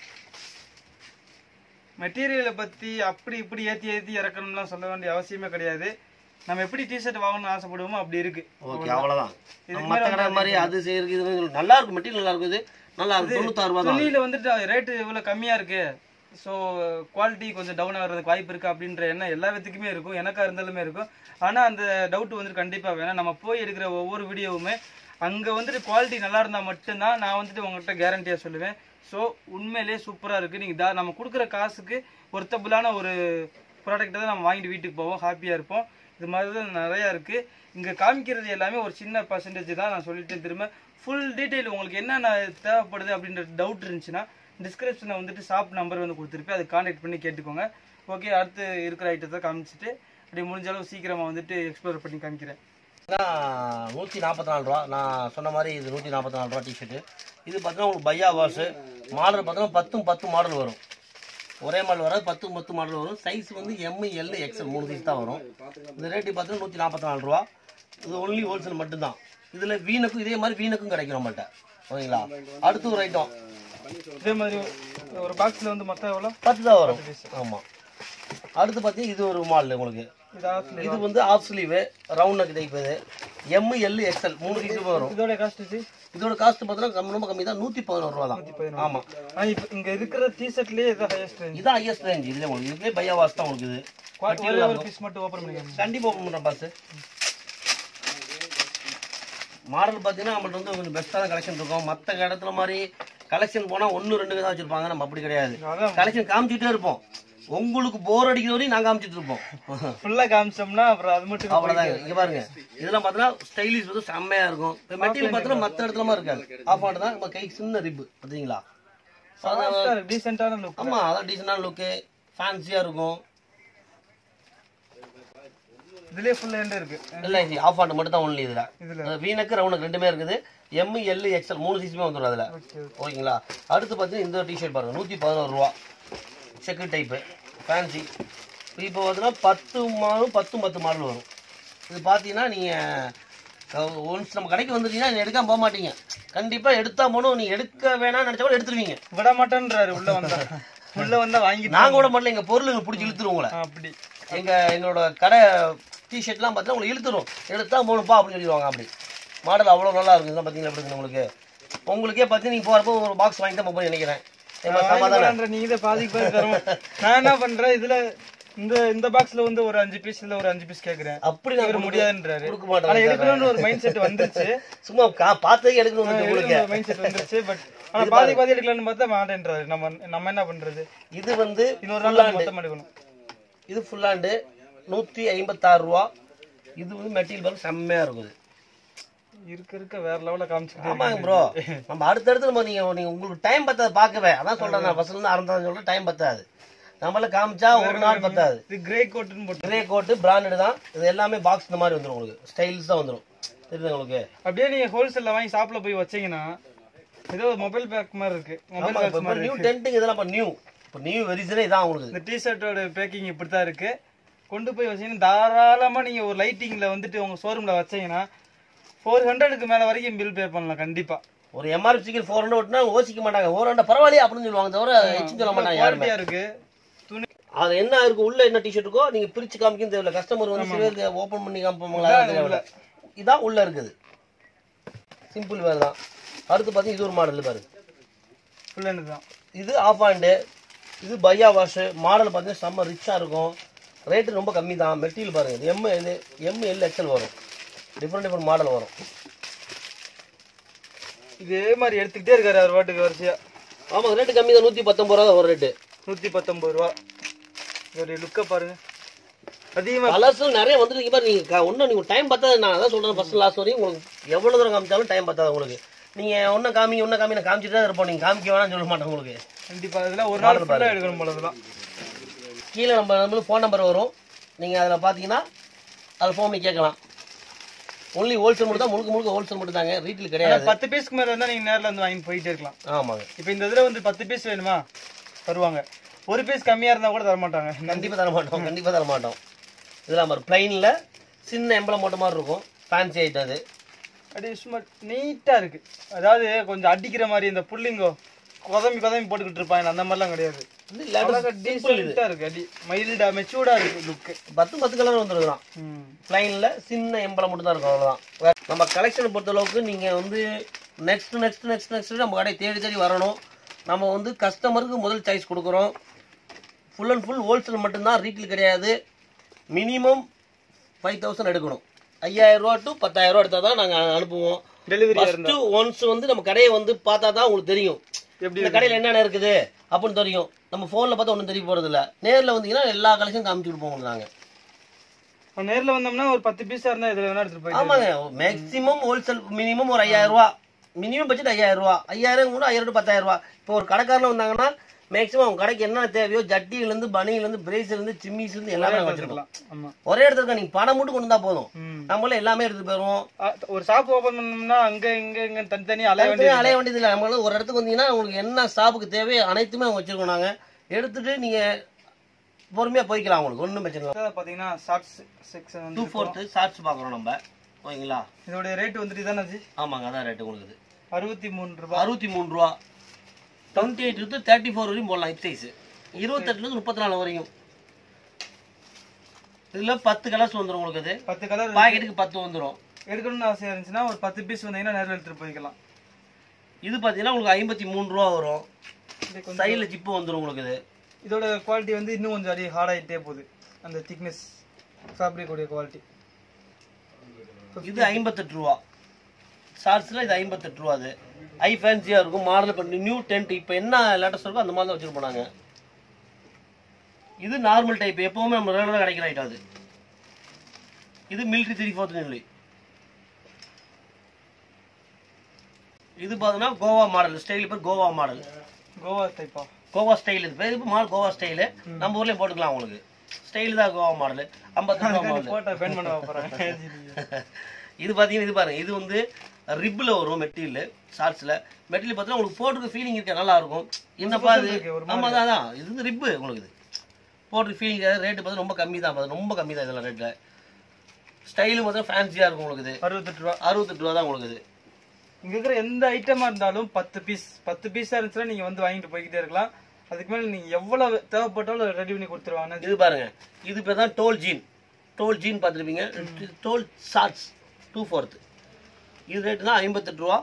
மெட்டீரியலை பத்தி அப்படி இப்படி ஏத்தி ஏத்தி இறக்கணும்லாம் சொல்ல வேண்டிய அவசியமே கிடையாது நம்ம எப்படி டிஷர்ட் வாங்கணும்னு ஆசைப்படுவோமோ அப்படி இருக்கு ஓகே அவ்வளோதான் இதுக்கு மற்ற கடை மாதிரி அது செய்யறது இது மாதிரி நல்லா இருக்கும் மெட்டீரியல் நல்லா இருக்கும் இது நல்லா இருக்கும் தொண்ணூத்தாறு ரூபா தான் துணியில வந்துட்டு ரேட்டு இவ்வளவு கம்மியா இருக்கு ஸோ குவாலிட்டி கொஞ்சம் டவுன் ஆகிறதுக்கு வாய்ப்பு இருக்கு அப்படின்ற எண்ணம் எல்லா விதத்துக்குமே இருக்கும் எனக்கா இருந்தாலுமே இருக்கும் ஆனா அந்த டவுட் வந்துட்டு கண்டிப்பா வேணாம் நம்ம போய் எடுக்கிற ஒவ்வொரு வீடியோவுமே அங்க வந்துட்டு குவாலிட்டி நல்லா இருந்தா மட்டும்தான் நான் வந்துட்டு உங்கள்கிட்ட கேரண்டியா சொல்லுவேன் ஸோ உண்மையிலேயே சூப்பரா இருக்கு நீங்க தா- நம்ம கொடுக்குற காசுக்கு ஒர்த்தபுளான ஒரு ப்ராடக்ட்டை தான் நம்ம வாங்கிட்டு வீட்டுக்கு போவோம் ஹாப்பியா இருப்போம் இது மாதிரி தான் நிறையா இருக்கு இங்க காமிக்கிறது எல்லாமே ஒரு சின்ன பர்சன்டேஜ் தான் நான் சொல்லிட்டு திரும்ப ஃபுல் டீட்டெயில் உங்களுக்கு என்னென்ன தேவைப்படுது அப்படின்ற டவுட் இருந்துச்சுன்னா டிஸ்கிரிப்ஷனில் வந்துட்டு ஷாப் நம்பர் வந்து கொடுத்துருப்பேன் அதை காண்டாக்ட் பண்ணி கேட்டுக்கோங்க ஓகே அடுத்து இருக்கிற ஐட்டத்தை காமிச்சிட்டு அப்படி முடிஞ்ச அளவு சீக்கிரமா வந்துட்டு எக்ஸ்ப்ளோர் பண்ணி காமிக்கிறேன் நூற்றி நாற்பத்தி நாலு ரூபா நான் சொன்ன மாதிரி இது நூற்றி நாற்பத்தி நாலு ரூபா டிஷர்ட்டு இது பார்த்தீங்கன்னா உங்களுக்கு பையா வாஷு மாடல் பார்த்தீங்கன்னா பத்தும் பத்து மாடல் வரும் ஒரே மாடல் வராது பத்து பத்து மாடல் வரும் சைஸ் வந்து எம் எல் எக்ஸ்எல் மூணு சைஸ் தான் வரும் இந்த ரேட்டு பார்த்தீங்கன்னா நூற்றி நாற்பத்தி நாலு ரூபா இது ஒன்லி ஹோல்சேல் மட்டும்தான் இதில் வீணுக்கும் இதே மாதிரி வீணுக்கும் கிடைக்கும் நம்மள்ட்ட ஓகேங்களா அடுத்து ஒரு ஐட்டம் இதே மாதிரி ஒரு பாக்ஸ்ல வந்து மொத்தம் எவ்வளோ பத்து தான் வரும் ஆமாம் அடுத்து பார்த்தீங்கன்னா இது ஒரு மாடல் உங்களுக்கு இது ஆஃப்ல இது வந்து half sleeve round neck type இது எம் எல் எக்ஸ்எல் மூணு பீஸ் வரும் இதோட காஸ்ட் இதோட காஸ்ட் பார்த்தீங்கன்னா கம்மி- ரொம்ப கம்மி தான் நூற்றி பதினோரு ரூபா தான் ஆமாம் ஆனால் இப்போ இங்க இருக்கிற டிஷர்ட்லயே இது ஹையஸ்ட் ரேஞ்ச் இதான் ஹையஸ்ட் ரேஞ்ச் இதுல உங்களுக்கு இதுலேயே பையா வாஸ் தான் உங்களுக்கு இது ஒரே ஒரு பீஸ் மட்டும் ஓப்பன் பண்ணிக்கோங்க கண்டிப்பாக ஓப்பன் பண்ணுறேன் பாஸ் மாடல் பார்த்தீங்கன்னா நம்மள்ட்ட வந்து கொஞ்சம் பெஸ்ட்டான கலெக்ஷன் இருக்கும் மற்ற இடத்துல மாதிரி கலெக்ஷன் போனால் ஒன்று ரெண்டு தான் வச்சிருப்பாங்க நம்ம அப்படி கிடையாது அதான் கலெக்ஷன் காமிச்சிட்டே இருப்போம் உங்களுக்கு போர் அடிக்கிற வரையும் நாங்கள் காமிச்சிட்டு இருப்போம் ஃபுல்லா காமிச்சோம்னா அப்புறம் அது மட்டும் அவ்வளோதாங்க இங்கே பாருங்க இதெல்லாம் பார்த்தீங்கன்னா ஸ்டைலிஷ் வந்து செம்மையாக இருக்கும் இப்போ மெட்டீரியல் பார்த்தீங்கன்னா மற்ற இடத்துல மாதிரி இருக்காது ஆஃப் ஆண்டு தான் நம்ம கை சின்ன ரிப்பு பார்த்தீங்களா டீசென்டான லுக் ஆமாம் அதான் டீசெண்டான லுக்கு ஃபேன்சியாக இருக்கும் இதுலயே ஃபுல் ஹேண்ட் இருக்கு இல்லை இது ஆஃப் ஆண்டு மட்டும் தான் ஒன்லி இதுல. இதில் வீனக்கு ரவுனுக்கு ரெண்டுமே இருக்குது எம் எல் எக்ஸ்எல் மூணு சைஸுமே வந்துடும் அதில் ஓகேங்களா அடுத்து பார்த்தீங்கன்னா இந்த டிஷர்ட் பாருங்க நூற்றி பதினோரு ரூபா செக்கு டைப்பு ஃபேன்சி இப்போ பார்த்தீங்கன்னா பத்து மாடலும் பத்து பத்து மாடல் வரும் இது பார்த்தீங்கன்னா நீங்கள் ஒன்ஸ் நம்ம கடைக்கு வந்துட்டீங்கன்னா நீங்க எடுக்காம போக மாட்டீங்க கண்டிப்பாக எடுத்தா போகணும் நீ எடுக்க வேணாம்னு நினச்சா கூட எடுத்துருவீங்க விட மாட்டேன்றாரு உள்ள வந்தா உள்ள வந்தா வாங்கிட்டு நாங்கள் கூட மாட்டல எங்கள் பொருள் எங்களுக்கு பிடிச்சி இழுத்துருவோம் உங்களை ஆ, அப்படி எங்க எங்களோட கடை டிஷர்ட்லாம் பார்த்தீங்கன்னா உங்களுக்கு இழுத்துரும் எடுத்தா போகணும்ப்பா அப்படின்னு சொல்லிடுவாங்க அப்படி மாடல் அவ்வளோ நல்லா இருக்கும் இதெல்லாம் பார்த்தீங்கன்னா எப்படி இருக்கு உங்களுக்கு உங்களுக்கே பார்த்து நீங்கள் போகிறப்போ ஒரு பாக்ஸ் வாங்கி தான் போய் நினைக்கிறேன் ஏம்மா, சமாதானம் வாங்கிக்கலான்ற நீங்க தான் பாதிக்கு பாதி தர மாட்டே- நான் என்ன பண்றேன் இதுல இந்த இந்த பாக்ஸ்ல வந்து ஒரு அஞ்சு பீஸ் இல்ல ஒரு அஞ்சு பீஸ் கேக்குறேன் அப்படி நான் இவரு கொடுக்க- முடியாதுன்றாரு கொடுக்க ஆனா மாட்டேன் எடுக்கணும்னு ஒரு மைண்ட் செட் வந்துருச்சு சும்மா கா பார்த்ததே எடுக்கணும் வந்து உங்களுக்கு மைண்ட் செட் வந்துருச்சு பட் ஆனா பாதி பாதி எடுக்கலாம்னு பார்த்தா மாட்டேன்றாரு நம்ம நம்ம என்ன பண்றது இது வந்து இன்னொரு நாள் மொத்தம் எடுக்கணும் இது ஃபுல்லாண்டு நூற்றி ஐம்பத்தாறு ரூபா இது வந்து மெட்டீரியல் பாருங்க செம்மையாக இருக்குது இருக்க இருக்க வேற லெவல்ல காமிச்சுக்கிட்டே ஆமாங்க ப்ரோ நம்ம அடுத்தடுத்து நம்ம நீங்க நீங்க உங்களுக்கு டைம் பத்தாது பார்க்கவே அதான் சொல்றேன் நான் ஃபர்ஸ்ட்ல இருந்து ஆரம்பம் சொல்றேன் டைம் பத்தாது நம்மள காமிச்சா ஒரு நாள் பத்தாது இது கிரே கோட்டுன்னு போட்டு கிரே கோட்டு பிராண்டட் தான் இது எல்லாமே பாக்ஸ் இந்த மாதிரி வந்துடும் உங்களுக்கு ஸ்டைல்ஸ் தான் வந்துடும் தெரியுது உங்களுக்கு அப்படியே நீங்க ஹோல்சேல்ல வாங்கி ஷாப்ல போய் வச்சீங்கன்னா ஏதோ மொபைல் பேக் மாதிரி இருக்கு மொபைல் ஆமா பேக் இப்போ நியூ டென்ட்டுங்க இதெல்லாம் இப்போ நியூ இப்போ நியூ வெரிசனே இதான் உங்களுக்கு இந்த டிஷர்ட்டோட பேக்கிங் இப்படித்தான் இருக்கு கொண்டு போய் வச்சீங்கன்னா தாராளமா நீங்க ஒரு லைட்டிங்ல வந்துட்டு உங்க ஷோரூம்ல வச்சீங்கன்னா ஃபோர் ஹண்ட்ரடுக்கு மேல வரைக்கும் பில் பே பண்ணலாம் கண்டிப்பா ஒரு எம்ஆர்எஃப்சிக்கு ஃபோர் ஹண்ட்ரட் ஓட்டினா யோசிக்க மாட்டாங்க ஃபோர் ஹண்ட்ரட் பரவாயில்லையே அப்படின்னு சொல்லுவாங்க தவிர எச்சும் சொல்ல மாட்டாங்க யாருமே குவாலிட்டியா இருக்கு துணி அது என்ன இருக்கு உள்ள என்ன டிஷர்ட் இருக்கோ நீங்க பிரிச்சு காமிக்க தேவையில்ல கஸ்டமர் வந்து சில பேருக்கு ஓப்பன் பண்ணி காமிப்பாங்களா தேவையில்ல இதான் உள்ள இருக்குது சிம்பிள் வேறு தான் அடுத்து பார்த்தீங்கன்னா இது ஒரு மாடல் பாரு ஃபுல் ஹேண்ட் தான் இது ஆஃப் ஹேண்டு இது பையா வாஷு மாடல் பார்த்தீங்கன்னா செம்ம ரிச்சாக இருக்கும் ரேட்டு ரொம்ப கம்மி தான் மெட்டீரியல் பாருங்க இது எம் இது எம் எல் எக்ஸல் வரும் டிஃப்ரெண்ட் டிஃப்ரெண்ட் மாடல் வரும் இதே மாதிரி எடுத்துக்கிட்டே இருக்காரு அவர் வாட்டுக்கு வரிசையா ஆமாம் ரேட்டு கம்மி தான் நூற்றி பத்தொம்பது ரூபா தான் ஒரு ரேட்டு நூத்தி பத்தொன்பது ரூபா இதோடைய லுக்கை பாருங்க அதிகமா கலர்ஸும் நிறைய வந்துருக்கு பாரு நீங்கள் ஒன்றும் நீங்கள் டைம் பத்தாது நான் அதான் சொல்கிறேன் ஃபஸ்ட் லாஸ்ட் வரையும் உங்களுக்கு எவ்வளோ தூரம் காமிச்சாலும் டைம் பத்தாது உங்களுக்கு நீங்கள் ஒன்றும் காமி ஒன்றும் காமி நான் காமிச்சிட்டு தான் இருப்போம் நீங்கள் காமிக்க வேணாம்னு சொல்ல மாட்டேன் உங்களுக்கு கண்டிப்பா இதெல்லாம் ஒரு நாள் ஃபுல்லா எடுக்கணும் போல இதெல்லாம் கீழே நம்ம நம்மளுக்கு ஃபோன் நம்பர் வரும் நீங்கள் அதில் பார்த்தீங்கன்னா அதில் ஃபோன் பண்ணி கேட்கலாம் ஒன்லி ஹோல்சேல் மட்டும் தான் முழுக்க முழுக்க ஹோல்சேல் மட்டும் தாங்க ரீட்டில் ஆனா கிடையாது பத்து பீஸ்க்கு மேல இருந்தா நீங்க நேர்ல வந்து வாங்கிட்டு போயிட்டே இருக்கலாம் ஆமாங்க இப்போ இந்த இதுல வந்து பத்து பீஸ் வேணுமா தருவாங்க ஒரு பீஸ் கம்மியா இருந்தா கூட தர மாட்டாங்க கண்டிப்பாக தர மாட்டோம் கண்டிப்பாக தர மாட்டோம் இதெல்லாம் மாதிரி பிளைனில் சின்ன எம்பளம் போட்ட மாதிரி இருக்கும் ஃபேன்சி ஐட்டம் அது அப்படியே சும்மா நீட்டா இருக்கு அதாவது கொஞ்சம் அடிக்கிற மாதிரி இந்த புள்ளிங்கோ கொதம்பி கொதம்பி போட்டுக்கிட்டு இருப்பாங்க அந்த மாதிரிலாம் கிடையாது இது லேட்டஸ்ட் சிம்பிள் இது டீசெண்டா இருக்கு அடி மைல்டா மெச்சூர்டா இருக்கு லுக்கு பத்து பத்து கலர் வந்துருக்குறான் பிளைனில் சின்ன எம்பளம் மட்டும் தான் இருக்கும் அவ்வளோதான் வேற நம்ம கலெக்ஷனை பொறுத்த அளவுக்கு நீங்கள் வந்து நெக்ஸ்ட் நெக்ஸ்ட் நெக்ஸ்ட் நெக்ஸ்ட் நம்ம கடை தேடி தேடி வரணும் நம்ம வந்து கஸ்டமருக்கு முதல் சாய்ஸ் கொடுக்குறோம் ஃபுல் அண்ட் ஃபுல் ஹோல்சேல் மட்டும்தான் ரீட்டில் கிடையாது மினிமம் ஃபைவ் தௌசண்ட் எடுக்கணும் ஐயாயிரம் ரூபா டு பத்தாயிரம் ரூபா எடுத்தால் தான் நாங்கள் அனுப்புவோம் டெலிவரி ஃபஸ்ட்டு ஒன்ஸ் வந்து நம்ம கடையை வந்து பார்த்தா தான் உங்களுக்கு தெரியும் எப்படி இந்த கடையில் என்னென்ன இருக்குது அப்படின்னு தெரியும் நம்ம ஃபோனில் பார்த்தா ஒன்றும் தெரிய போகிறது இல்லை நேரில் வந்தீங்கன்னா எல்லா கலெக்ஷன் காமிச்சு கொடுப்போம் உங்களுக்கு நாங்கள் நேர்ல வந்தோம்னா ஒரு பத்து பீஸா இருந்தா இதுல வேணா எடுத்துட்டு போயிட்டு ஆமாங்க மேக்ஸிமம் ஹோல்சேல் மினிமம் ஒரு ஐயாயிரம் ரூபா மினிமம் பட்ஜெட் ஐயாயிரம் ரூபா ஐயாயிரம் கூட ஐயாயிரம் to பத்தாயிரம் ரூபா இப்போ ஒரு கடைக்காரன் வந்தாங்கன்னா மேக்ஸிமம் அவங்க கடைக்கு என்ன தேவையோ ஜட்டியிலேருந்து பனியிலேருந்து பிரேஸ்லேருந்து சிம்மிஸ்லேருந்து எல்லாமே நாங்க வச்சிருக்கோம் ஆமா ஒரே இடத்துல இருக்க நீங்கள் பணம் மட்டும் கொண்டு வந்தா போதும் ம். நம்மள எல்லாமே எடுத்து போயிடுவோம் ஆ, ஒரு ஷாப் ஓபன் பண்ணோம்னா அங்க இங்க இங்க தனித்தனி அலைய வேண்டிய தனித்தனியா அலைய வேண்டியது இல்லை நம்மள ஒரு இடத்துக்கு வந்தீங்கன்னா உங்களுக்கு என்ன ஸ்டாப்புக்கு தேவை அனைத்துமே அவங்க வச்சிருக்கோம் நாங்க எடுத்துட்டு நீங்க பொறுமையா போய்க்கலாம் உங்களுக்கு ஒன்றும் பிரச்சனை இல்லை பாத்தீங்கன்னா shorts section two fourth shorts பார்க்குறோம் நம்ம ஓகேங்களா இதோட ரேட் வந்துட்டு தானே ஆமாங்க அதான் ரேட்டு உங்களுக்கு இது அறுபத்தி மூணு ரூபாய் அறுபத்தி மூணு ரூபா twenty eight to thirty four வரையும் போடலாம் ஹிப் சைஸ் இருபத்தெட்டுலேருந்து முப்பத்தி நாலு வரையும் இதில் பத்து கலர்ஸ் வந்துடும் உங்களுக்கு இது பத்து கலர் பாக்கெட்டுக்கு பத்து வந்துடும் எடுக்கணும்னு ஆசையா இருந்துச்சுன்னா ஒரு பத்து பீஸ் வந்தீங்கன்னா நேரில் எடுத்துட்டு போய்க்கலாம் இது பார்த்தீங்கன்னா உங்களுக்கு ஐம்பத்தி மூணு ரூபா வரும் இது கொஞ்சம் சைடில் ஜிப்பு வந்துடும் உங்களுக்கு இது இதோட குவாலிட்டி வந்து இன்னும் கொஞ்சம் அடி ஹார்ட் ஆயிட்டே போகுது அந்த திக்னஸ் ஃபேப்ரிக் உடைய குவாலிட்டி இது ஐம்பத்தெட்டு ரூபா ஷார்ட்ஸில் இது ஐம்பத்தெட்டு ரூபா அது ஐ ஃபேன்சியாக இருக்கும் மாடல் இப்போ நியூ டென்ட் இப்போ என்ன லேட்டஸ்ட் இருக்கோ அந்த மாதிரி தான் வச்சுட்டு போனாங்க இது நார்மல் டைப் எப்பவுமே நம்ம ரெகுலராக கிடைக்கிற ஐட்டம் அது இது மிலிட்ரி த்ரீ ஃபோர்த் நிலை இது பார்த்தோன்னா கோவா மாடல் ஸ்டைல் பேர் கோவா மாடல் கோவா டைப்பா கோவா ஸ்டைல் இது பேர் மாடல் கோவா ஸ்டைலு நம்ம ஊர்லேயும் போட்டுக்கலாம் உங்களுக்கு ஸ்டைல் தான் கோவா மாடல் ஐம்பத்தெட்டு ரூபா மாடல் போட்டோ பென் பண்ண போறாங்க இது பார்த்தீங்கன்னா இது பாருங்க இது வந்து ரிப்பில் வரும் மெட்டீரியல் ஷார்ட்ஸில் மெட்டீரியல் பார்த்தீங்கன்னா உங்களுக்கு போட்டுருக்க ஃபீலிங் இருக்க நல்லா இருக்கும் என்னப்பா இது இருக்கு, ஒரு ஆமாம் தான் அதான் இது வந்து ரிப்பு உங்களுக்கு இது போட்டுருக்க ஃபீலிங் ரேட்டு பார்த்து ரொம்ப கம்மி தான் பார்த்து ரொம்ப கம்மி தான் இதெல்லாம் ரேட்டில் ஸ்டைலும் பார்த்தா ஃபேன்சியாக இருக்கும் உங்களுக்கு இது அறுபத்தெட்டு ரூபா அறுபத்தெட்டு ரூபா தான் உங்களுக்கு இது இங்க இருக்கிற எந்த ஐட்டமா இருந்தாலும் பத்து பீஸ் பத்து பீஸா இருந்துச்சுன்னா நீங்க வந்து வாங்கிட்டு போய்கிட்டே இருக்கலாம் அதுக்கு மேல நீங்க எவ்வளவு தேவைப்பட்டாலும் ரெடி பண்ணி கொடுத்துருவாங்க இது பாருங்க இது பேர் தான் டோல் ஜீன் டோல் ஜீன் பார்த்துருப்பீங்க டோல் ஷார்ட்ஸ் டூ ஃபோர்த்து இது ரேட்டு தான் ஐம்பத்தெட்டு ரூபா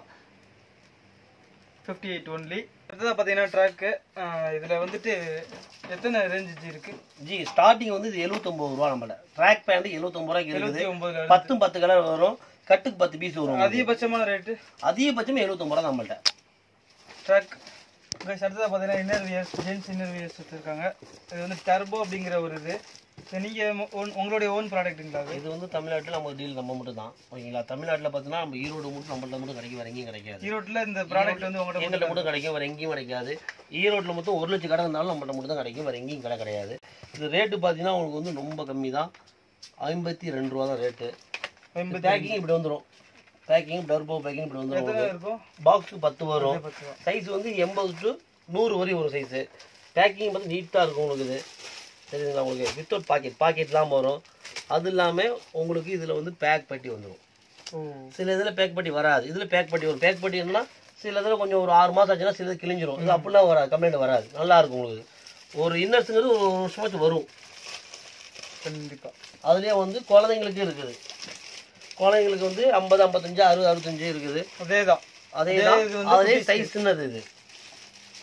ஃபிஃப்டி எயிட் ஒன்லி அடுத்ததாக பார்த்தீங்கன்னா ட்ராக்கு இதுல வந்துட்டு எத்தனை ரேஞ்ச் இருக்கு ஜி ஸ்டார்டிங் வந்து இது எழுபத்தொம்பது ரூபா நம்மள ட்ராக் பேண்ட் எழுபத்தொம்பது ரூபாய்க்கு இருக்குது எழுபத்தி ஒன்பதுல பத்தும் பத்து கலர் வரும் கட்டுக்கு பத்து பீஸ் வரும் அதிகபட்சமான ரேட்டு அதிகபட்சம் எழுபத்தொம்பது ரூபா நம்மள்ட்ட ட்ராக் அடுத்ததாக பார்த்தீங்கன்னா inner wears gents inner wears வச்சுருக்காங்க இது வந்து டர்போ அப்படிங்கிற ஒரு இது இது நீங்க own- உங்களுடைய ஓன் ப்ராடக்ட்டுங்களா அது இது வந்து தமிழ்நாட்டில் நம்ம டீல் நம்ம மட்டும் தான் ஓகேங்களா தமிழ்நாட்டில் பார்த்தீங்கன்னா நம்ம ஈரோடு மட்டும் நம்மள்ட்ட மட்டும் கிடைக்கும் வேற எங்கேயும் கிடைக்காது ஈரோட்டில் இந்த ப்ராடக்ட் வந்து உங்கள்கிட்ட எங்கள்கிட்ட மட்டும் கிடைக்கும் வேற எங்கேயும் கிடைக்காது ஈரோட்டில் மொத்தம் ஒரு லட்சம் கடை இருந்தாலும் நம்மள்ட்ட மட்டும் தான் கிடைக்கும் வேற எங்கேயும் கடை கிடையாது இது ரேட்டு பார்த்தீங்கன்னா உங்களுக்கு வந்து ரொம்ப கம்மி தான் ஐம்பத்தி ரெண்டு ரூபா தான் ரேட்டு ஐம்பது பேக்கிங் இப்படி வந்துடும் பேக்கிங் டர்போ பேக்கிங் இப்படி வந்துடும் எத்தனை இருக்கும் பாக்ஸுக்கு பத்து வரும் பத்து ரூபா சைஸ் வந்து எண்பது டு நூறு வரையும் ஒரு சைஸு பேக்கிங் பார்த்து நீட்டாக இருக்கும் உங்களுக்கு இது தெரியுதுங்களா உங்களுக்கு வித்தவுட் பாக்கெட் பாக்கெட்லாம் வரும் அது இல்லாமல் உங்களுக்கு இதில் வந்து பேக் பட்டி வந்துடும் ஓ சில இதில் பேக் பட்டி வராது இதில் பேக் பட்டி வரும் பேக் பட்டி என்னன்னா சில இதில் கொஞ்சம் ஒரு ஆறு மாதம் ஆச்சுன்னா சில இது கிழிஞ்சிரும் இது அப்படிலாம் வராது கம்ப்ளைண்ட் வராது நல்லா இருக்கும் உங்களுக்கு ஒரு இன்னர்ஸுங்கிறது ஒரு வருஷமாச்சும் வரும் கண்டிப்பா அதுலேயே வந்து குழந்தைங்களுக்கு இருக்குது குழந்தைங்களுக்கு வந்து ஐம்பது ஐம்பத்தஞ்சு அறுபது அறுபத்தஞ்சு இருக்குது அதே தான் அதே இதே தான் இது வந்து அதே சைஸ் சின்னது இது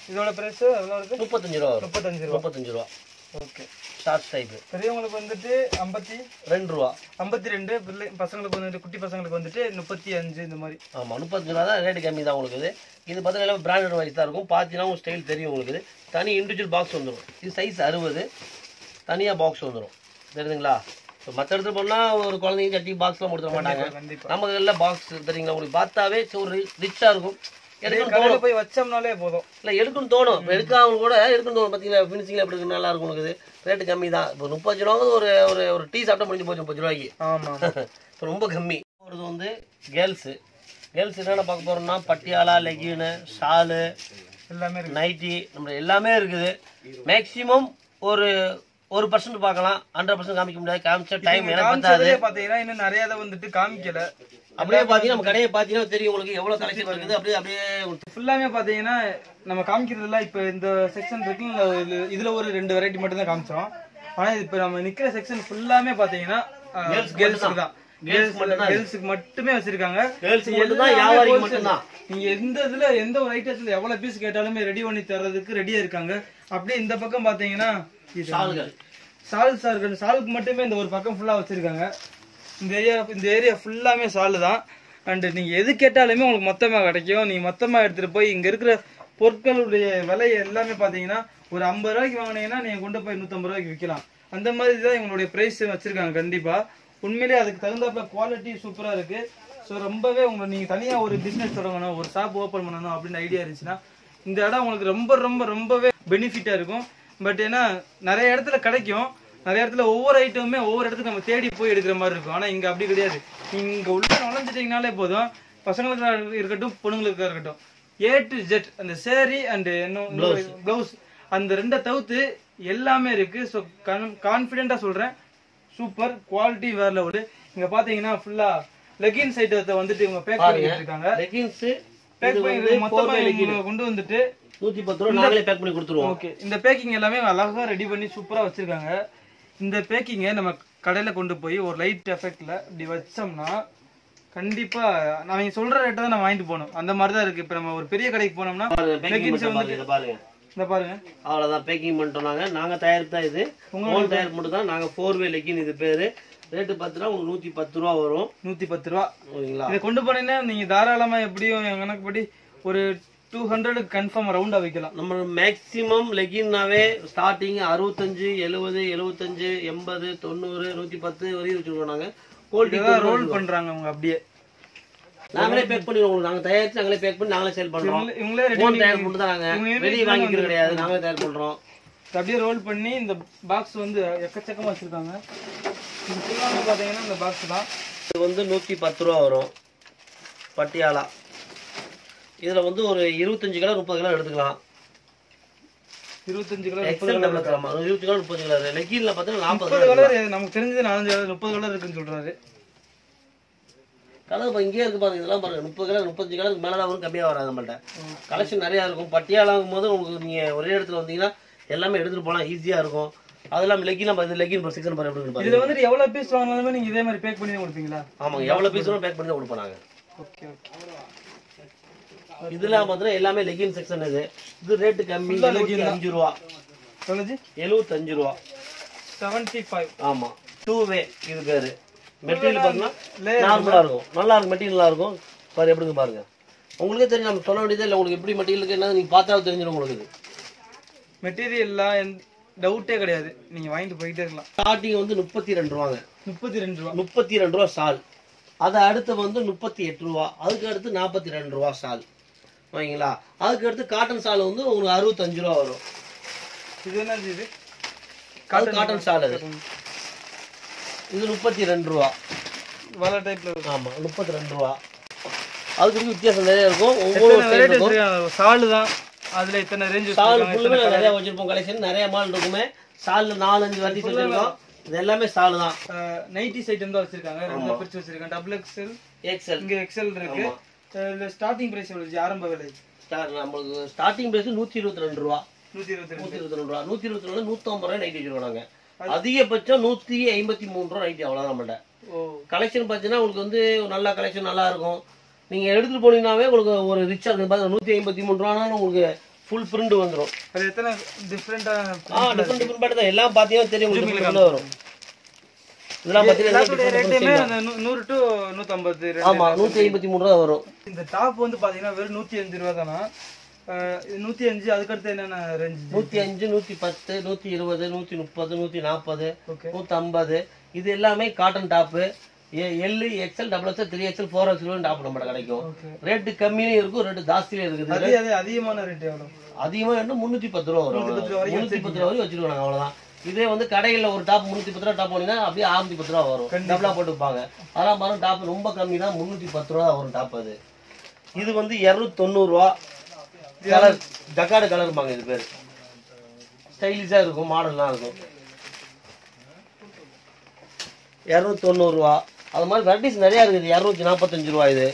இதோட பிரைஸ் எவ்வளோ இருக்கு முப்பத்தஞ்சு ரூபா வரும் முப்பத்தஞ்சு ரூபா முப்பத்தஞ்சு ரூபா ஓகே ஷார்ட் டைப் பெரியவங்களுக்கு வந்துட்டு ஐம்பத்தி ரெண்டு ரூபா ஐம்பத்தி ரெண்டு பிள்ளை பசங்களுக்கு வந்துட்டு குட்டி பசங்களுக்கு வந்துட்டு முப்பத்தி அஞ்சு இந்த மாதிரி ஆமாம் முப்பத்தஞ்சு ரூபா தான் ரேட்டு கம்மி தான் உங்களுக்கு இது இது பார்த்தீங்கன்னா பிராண்டட் வைஸ் தான் இருக்கும் பார்த்தீங்கன்னா உங்கள் ஸ்டைல் தெரியும் உங்களுக்கு இது தனி இண்டிவிஜுவல் பாக்ஸ் வந்துடும் இது சைஸ் அறுபது தனியாக பாக்ஸ் வந்துடும் தெரியுதுங்களா இப்போ மற்ற இடத்துல போனால் ஒரு குழந்தைங்க கட்டி பாக்ஸ்லாம் கொடுத்துட மாட்டாங்க கண்டிப்பா நம்ம இதில் பாக்ஸ் தெரியுங்களா உங்களுக்கு பார்த்தாவே சரி ஒரு ரிச்சாக இருக்கும் எடுக்கணும் கடையில தோணும் போய் வச்சோம்னாலே போதும் இல்லை எடுக்கணும் தோணும் இப்போ எடுக்காம கூட எடுக்கணும் தோணும் பார்த்தீங்களா ஃபினிஷிங்கில் எப்படி இருக்கு நல்லா இருக்கும் உங்களுக்கு ரேட்டு கம்மி தான் இப்போ முப்பது ரூபா ஒரு ஒரு ஒரு டீ சாப்பிட்டா முடிஞ்சு போச்சு முப்பது ரூபாய்க்கு ஆமா இப்போ ரொம்ப கம்மி போகிறது வந்து கேர்ள்ஸு கேர்ள்ஸ் என்னென்ன பார்க்க போகிறோம்னா பட்டியாலா லெகின்னு ஷாலு எல்லாமே இருக்கு நைட்டி நம்ம எல்லாமே இருக்குது மேக்ஸிமம் ஒரு ஒரு பர்சன்ட் பார்க்கலாம் ஹண்ட்ரட் பர்சன்ட் காமிக்க முடியாது காமிச்ச டைம் எனக்கு பத்தாது காமிச்சதுலயே பாத்தீங்கன்னா இன்னும் நிறைய இதை வந்துட்டு காமிக்கல அப்படியே பார்த்தீங்கன்னா நம்ம கடையை பார்த்தீங்கன்னா தெரியும் உங்களுக்கு எவ்வளோ கலெக்ஷன் இருக்குது அப்படியே அப்படியே உங்களுக்கு ஃபுல்லாமே பாத்தீங்கன்னா நம்ம காமிக்கிறதுல இப்ப இந்த செக்ஷன் இருக்கு இதுல- இதுல ஒரு ரெண்டு வெரைட்டி மட்டும் தான் காமிச்சோம் ஆனா இப்ப நம்ம நிக்கிற செக்ஷன் ஃபுல்லாமே பாத்தீங்கன்னா கேர்ள்ஸுக்கு தான் கேர்ள்ஸுக்கு மட்டுமே வச்சிருக்காங்க கேர்ள்ஸுக்கு மட்டும்தான் வியாபாரிக்கு wholesale. மட்டும்தான் நீங்க எந்த இதுல எந்த ஒரு ஐட்டத்துல எவ்வளவு பீஸ் கேட்டாலுமே ரெடி பண்ணி தர்றதுக்கு ரெடியா இருக்காங்க அப்படியே இந்த பக்கம் பாத்தீங்கன்னா இது ஷால்கள் சால் சார் சாலுக்கு மட்டுமே இந்த ஒரு பக்கம் ஃபுல்லா வச்சிருக்காங்க இந்த ஏரியா இந்த ஏரியா ஃபுல்லாமே சாலு தான் அண்ட் நீங்க எது கேட்டாலுமே உங்களுக்கு மொத்தமா கிடைக்கும் நீங்க மொத்தமா எடுத்துட்டு போய் இங்க இருக்கிற பொருட்களுடைய விலை எல்லாமே பாத்தீங்கன்னா ஒரு ஐம்பது ரூபாய்க்கு வாங்கினீங்கன்னா நீங்க கொண்டு போய் நூத்தம்பது ரூபாய்க்கு விற்கலாம் அந்த மாதிரி தான் இவங்களுடைய பிரைஸ் வச்சிருக்காங்க கண்டிப்பா உண்மையிலேயே அதுக்கு தகுந்தாப்புல குவாலிட்டி சூப்பரா இருக்கு ஸோ ரொம்பவே உங்களை நீங்க தனியா ஒரு பிசினஸ் தொடங்கணும் ஒரு ஷாப் ஓபன் பண்ணணும் அப்படின்னு ஐடியா இருந்துச்சுன்னா இந்த இடம் உங்களுக்கு ரொம்ப ரொம்ப ரொம்பவே பெனிஃபிட்டா இருக்கும் பட் ஏன்னா நிறைய இடத்துல கிடைக்கும் நிறைய இடத்துல ஒவ்வொரு ஐட்டமுமே ஒவ்வொரு இடத்துக்கு நம்ம தேடி போய் எடுக்கிற மாதிரி இருக்கும் ஆனா இங்க அப்படி கிடையாது நீங்க இங்க உள்ள நுழைஞ்சிட்டீங்கனாலே போதும் பசங்களுக்கு இருக்கட்டும் பொண்ணுங்களுக்கு இருக்கட்டும் ஏ டு ஜெட் அந்த சேரீ அண்ட் இன்னும் பிளவுஸ் அந்த ரெண்டை தவிர்த்து எல்லாமே இருக்கு ஸோ கான்ஃபிடென்ட்டா சொல்றேன் சூப்பர் குவாலிட்டி வேற லெவல் இங்க பாத்தீங்கன்னா ஃபுல்லா லெகின்ஸ் ஐட்டத்தை வந்துட்டு இவங்க பேக் பண்ணிட்டு இருக்காங்க லெகின்ஸு பேக் பண்ணி மொத்தமா இவங்க கொண்டு வந்துட்டு நூற்றி பத்து ரூபா நாங்களே பேக் பண்ணி கொடுத்துருவோம் ஓகே இந்த பேக்கிங் எல்லாமே அழகா ரெடி பண்ணி சூப்பரா வச்சிருக்காங்க இந்த பேக்கிங்கை நம்ம கடையில கொண்டு போய் ஒரு லைட் எஃபெக்ட்ல இப்படி வச்சோம்னா கண்டிப்பா நான் சொல்ற ரேட்டை தான் நான் வாங்கிட்டு போகணும் அந்த மாதிரி தான் இருக்கு இப்ப நம்ம ஒரு பெரிய கடைக்கு போனோம்னா பேக்கிங் leggings மட்டும் பாருங்க இதை பாருங்க இந்த பாருங்க அவ்வளோதான் பேக்கிங் பண்ணிட்டோம் நாங்கள் நாங்கள் தயாரிப்பு தான் இது ஓன் தயாரிப்பு மட்டும் தான் நாங்கள் ஃபோர் வே லெக்கின் இது பேர் ரேட்டு பார்த்தீங்கன்னா உங்களுக்கு நூற்றி பத்து ரூபா வரும் நூத்தி பத்து ரூபா ஓகேங்களா இதை கொண்டு போனீங்கன்னா நீங்க தாராளமா எப்படியும் என் கணக்குப்படி ஒரு டூ ஹண்ட்ரட் கன்ஃபார்ம் ரவுண்டா வைக்கலாம் நம்ம மேக்ஸிமம் லெகின்னாவே ஸ்டார்டிங் அறுபத்தஞ்சு எழுபது எழுபத்தஞ்சு எண்பது தொண்ணூறு நூற்றி பத்து வரையும் வச்சுருக்கோம் நாங்கள் குவாலிட்டி இதான் ரோல் பண்றாங்க அவங்க அப்படியே நாங்களே பேக் பண்ணிடுவோம் உங்களுக்கு நாங்கள் தயாரித்து நாங்களே பேக் பண்ணி நாங்களே சேல் பண்ணுறோம் இவங்களே- இவங்களே ரெடி ஓன் தயார் மட்டும் தான் நாங்கள் வெளியே வாங்கிக்கிறது கிடையாது நாங்களே தயார் பண்ணுறோம் அப்படியே ரோல் பண்ணி இந்த பாக்ஸ் வந்து எக்கச்சக்கமா வச்சிருக்காங்க இது ஃபுல்லாக பாத்தீங்கன்னா இந்த பாக்ஸ் தான் இது வந்து நூற்றி பத்து ரூபா வரும் பட்டியாலா இதில் வந்து ஒரு இருபத்தஞ்சு கலர் முப்பது கலர் எடுத்துக்கலாம் இருபத்தஞ்சு கலர் முப்பது எக்ஸல் டபுள் கலர் இருபத்தி கலர் முப்பது கலர் லெக்கின்ல பார்த்தீங்கன்னா நாற்பது முப்பது கலர் நமக்கு தெரிஞ்சது நாலஞ்சு கலர் முப்பது கலர் இருக்குன்னு சொல்றாரு கலர் இப்போ இங்கேயே இருக்கு பாருங்க இதெல்லாம் பாருங்க முப்பது கலர் முப்பத்தஞ்சு கலருக்கு மேலே தான் வரும் கம்மியாக வராது நம்மள்ட்ட கலெக்ஷன் நிறையா இருக்கும் பட்டியாலாகும் போது உங்களுக்கு நீங்கள் ஒரே இடத்துல வந்தீங்கன்னா எல்லாமே எடுத்துகிட்டு போகலாம் ஈஸியாக இருக்கும் அதெல்லாம் லெக்கின் நம்ம இது லெக்கின் செக்ஷன் பாருங்க எப்படி இருக்கு பாருங்க இதுல வந்துட்டு எவ்வளவு பீஸ் வாங்கினாலுமே நீங்க இதே மாதிரி பேக் பண்ணி தான் கொடுப்பீங்களா ஆமாங்க எவ்வளோ பீஸ் வேணும் பேக் பண்ணி தான் கொடுப்போம் நாங்கள் ஓகே ஓகே இதில் பார்த்தீங்கன்னா எல்லாமே லெகின் செக்ஷன் இது இது ரேட்டு கம்மி எழுபத்தி அஞ்சு ரூபா சொல்லுச்சு எழுபத்தஞ்சு ரூபா செவன்டி ஃபைவ் ஆமாம் டூ வே இது பேர் மெட்டீரியல் பார்த்தீங்கன்னா நார்மலாக இருக்கும் நல்லா இருக்கும் மெட்டீரியல் நல்லா இருக்கும் பாரு எப்படிங்க பாருங்க உங்களுக்கே தெரியும் நம்ம சொல்ல வேண்டியதே இல்லை உங்களுக்கு எப்படி மெட்டீரியலுக்கு என்ன நீங்கள் பார்த்தா தெரிஞ்சிடும் உங்களுக்கு இது மெட்டீரியல்லாம் டவுட்டே கிடையாது நீங்க வாங்கிட்டு போயிட்டே இருக்கலாம் ஸ்டார்டிங் வந்து முப்பத்தி ரெண்டு ரூபாங்க முப்பத்தி ரெண்டு ரூபா முப்பத்தி ரெண்டு ரூபா சால் அதை அடுத்து வந்து முப்பத்தி எட்டு ரூபா அதுக்கு அடுத்து நாற்பத்தி ரெண்டு ரூபா சால் ஓகேங்களா அதுக்கு அடுத்து காட்டன் சால் வந்து உங்களுக்கு அறுபத்தஞ்சு ரூபா வரும் இது என்னது இது அது காட்டன் சால் அது இது முப்பத்தி ரெண்டு ரூபா வலை டைப்ல இருக்கும் ஆமா முப்பத்தி ரெண்டு ரூபா அதுக்கு இதுக்கு வித்தியாசம் நிறைய இருக்கும் ஒவ்வொரு style இருக்கும் சாலு தான் அதுல இத்தனை ரேஞ்ச் சால் ஃபுல்லுமே நாங்க நிறைய வச்சிருப்போம் கலெக்ஷன் நிறைய மால் இருக்குமே சால்ல நாலஞ்சு வட்டி வச்சிருக்கோம் இது எல்லாமே சால் தான் நைட்டிஸ் ஐட்டம் தான் வச்சிருக்காங்க ரெண்டு பிரிச்சு வச்சிருக்காங்க டபுள் எக்ஸ்எல் எக்ஸல் இங்க எக்ஸ்எல் இருக்கு இதுல ஸ்டார்டிங் பிரைஸ் எவ்வளவு ஆரம்ப விலை ஸ்டார் நம்மளுக்கு ஸ்டார்டிங் பிரைஸ் நூத்தி இருபத்தி ரெண்டு ரூபா நூத்தி இருபத்தி ரெண்டு நூத்தி இருபத்தி ரெண்டு ரூபா நூத்தி இருபத்தி ரெண்டு நூத்தம்பது ரூபாய் நைட்டி வச்சிருக்கோம் நாங்க அதிகபட்சம் நூத்தி ஐம்பத்தி மூணு ரூபா நைட்டி அவ்வளவுதான் நம்மள்ட்ட ஓ கலெக்ஷன் பார்த்தீங்கன்னா உங்களுக்கு வந்து நல்ல கலெக்ஷன் நல்லா இருக்கும் நீங்க எடுத்துட்டு போனீங்கன்னாவே உங்களுக்கு ஒரு ரிச்சா இருக்கு பாருங்க நூத்தி ஐம்பத்தி மூணு ரூபானாலும் உங்களுக்கு ஃபுல் பிரிண்ட் வந்துரும் அது எத்தனை டிஃப்ரெண்டான ஆ டிஃப்ரெண்ட் டிஃப்ரெண்ட் பேட்டர் தான் எல்லாம் பார்த்தீங்கன்னா தெரியும் உங்களுக்கு different different வரும் இதெல்லாம் பார்த்தீங்கன்னா எல்லாத்துடைய ரேட்டுமே அந்த நூ- நூறு டு நூற்றம்பது ஆமா நூற்றி ஐம்பத்தி மூணு ரூபா வரும் இந்த டாப் வந்து பாத்தீங்கன்னா வெறும் நூத்தி அஞ்சு ரூபா தானா அஹ் இது நூத்தி அஞ்சு அதுக்கடுத்து என்னென்ன ரேஞ்ச் நூற்றி அஞ்சு நூற்றி பத்து நூற்றி இருபது நூற்றி முப்பது நூற்றி நாற்பது ஓகே நூற்றி ஐம்பது இது எல்லாமே cotton top L XL double XL three XL four XL top நம்மகிட்ட கிடைக்கும் ஓகே ரேட்டு கம்மியிலும் இருக்கும் ரேட்டு ஜாஸ்தியிலும் இருக்குது அது அது அதிகமான ரேட் எவ்வளவு அதிகமா என்ன முந்நூற்றி பத்து ரூபா வரும் முந்நூத்தி பத்து ரூபா வரைக்கும் முந்நூற்றி பத்து ரூபா வரைக்கும் வச்சிருக்கோம் நாங்கள் அவ்வளோதான் இதே வந்து கடையில் ஒரு டாப் முந்நூற்றி பத்து ரூபா டாப் போனீங்கன்னா அப்படியே ஆறுநூத்தி பத்து ரூபா வரும் டபுளாக போட்டுப்பாங்க அதெல்லாம் பாருங்க டாப் ரொம்ப கம்மி தான் முந்நூற்றி பத்து ரூபா வரும் டாப் அது இது வந்து இரநூத்தி தொண்ணூறுரூவா கலர் ஜக்காடு கலருப்பாங்க இது பேர் ஸ்டைலிஷாக இருக்கும் மாடல்லாம் இருக்கும் இரநூத்தி தொண்ணூறுரூவா அது மாதிரி வெரைட்டிஸ் நிறையா இருக்குது இரநூத்தி நாற்பத்தஞ்சு ரூபா இது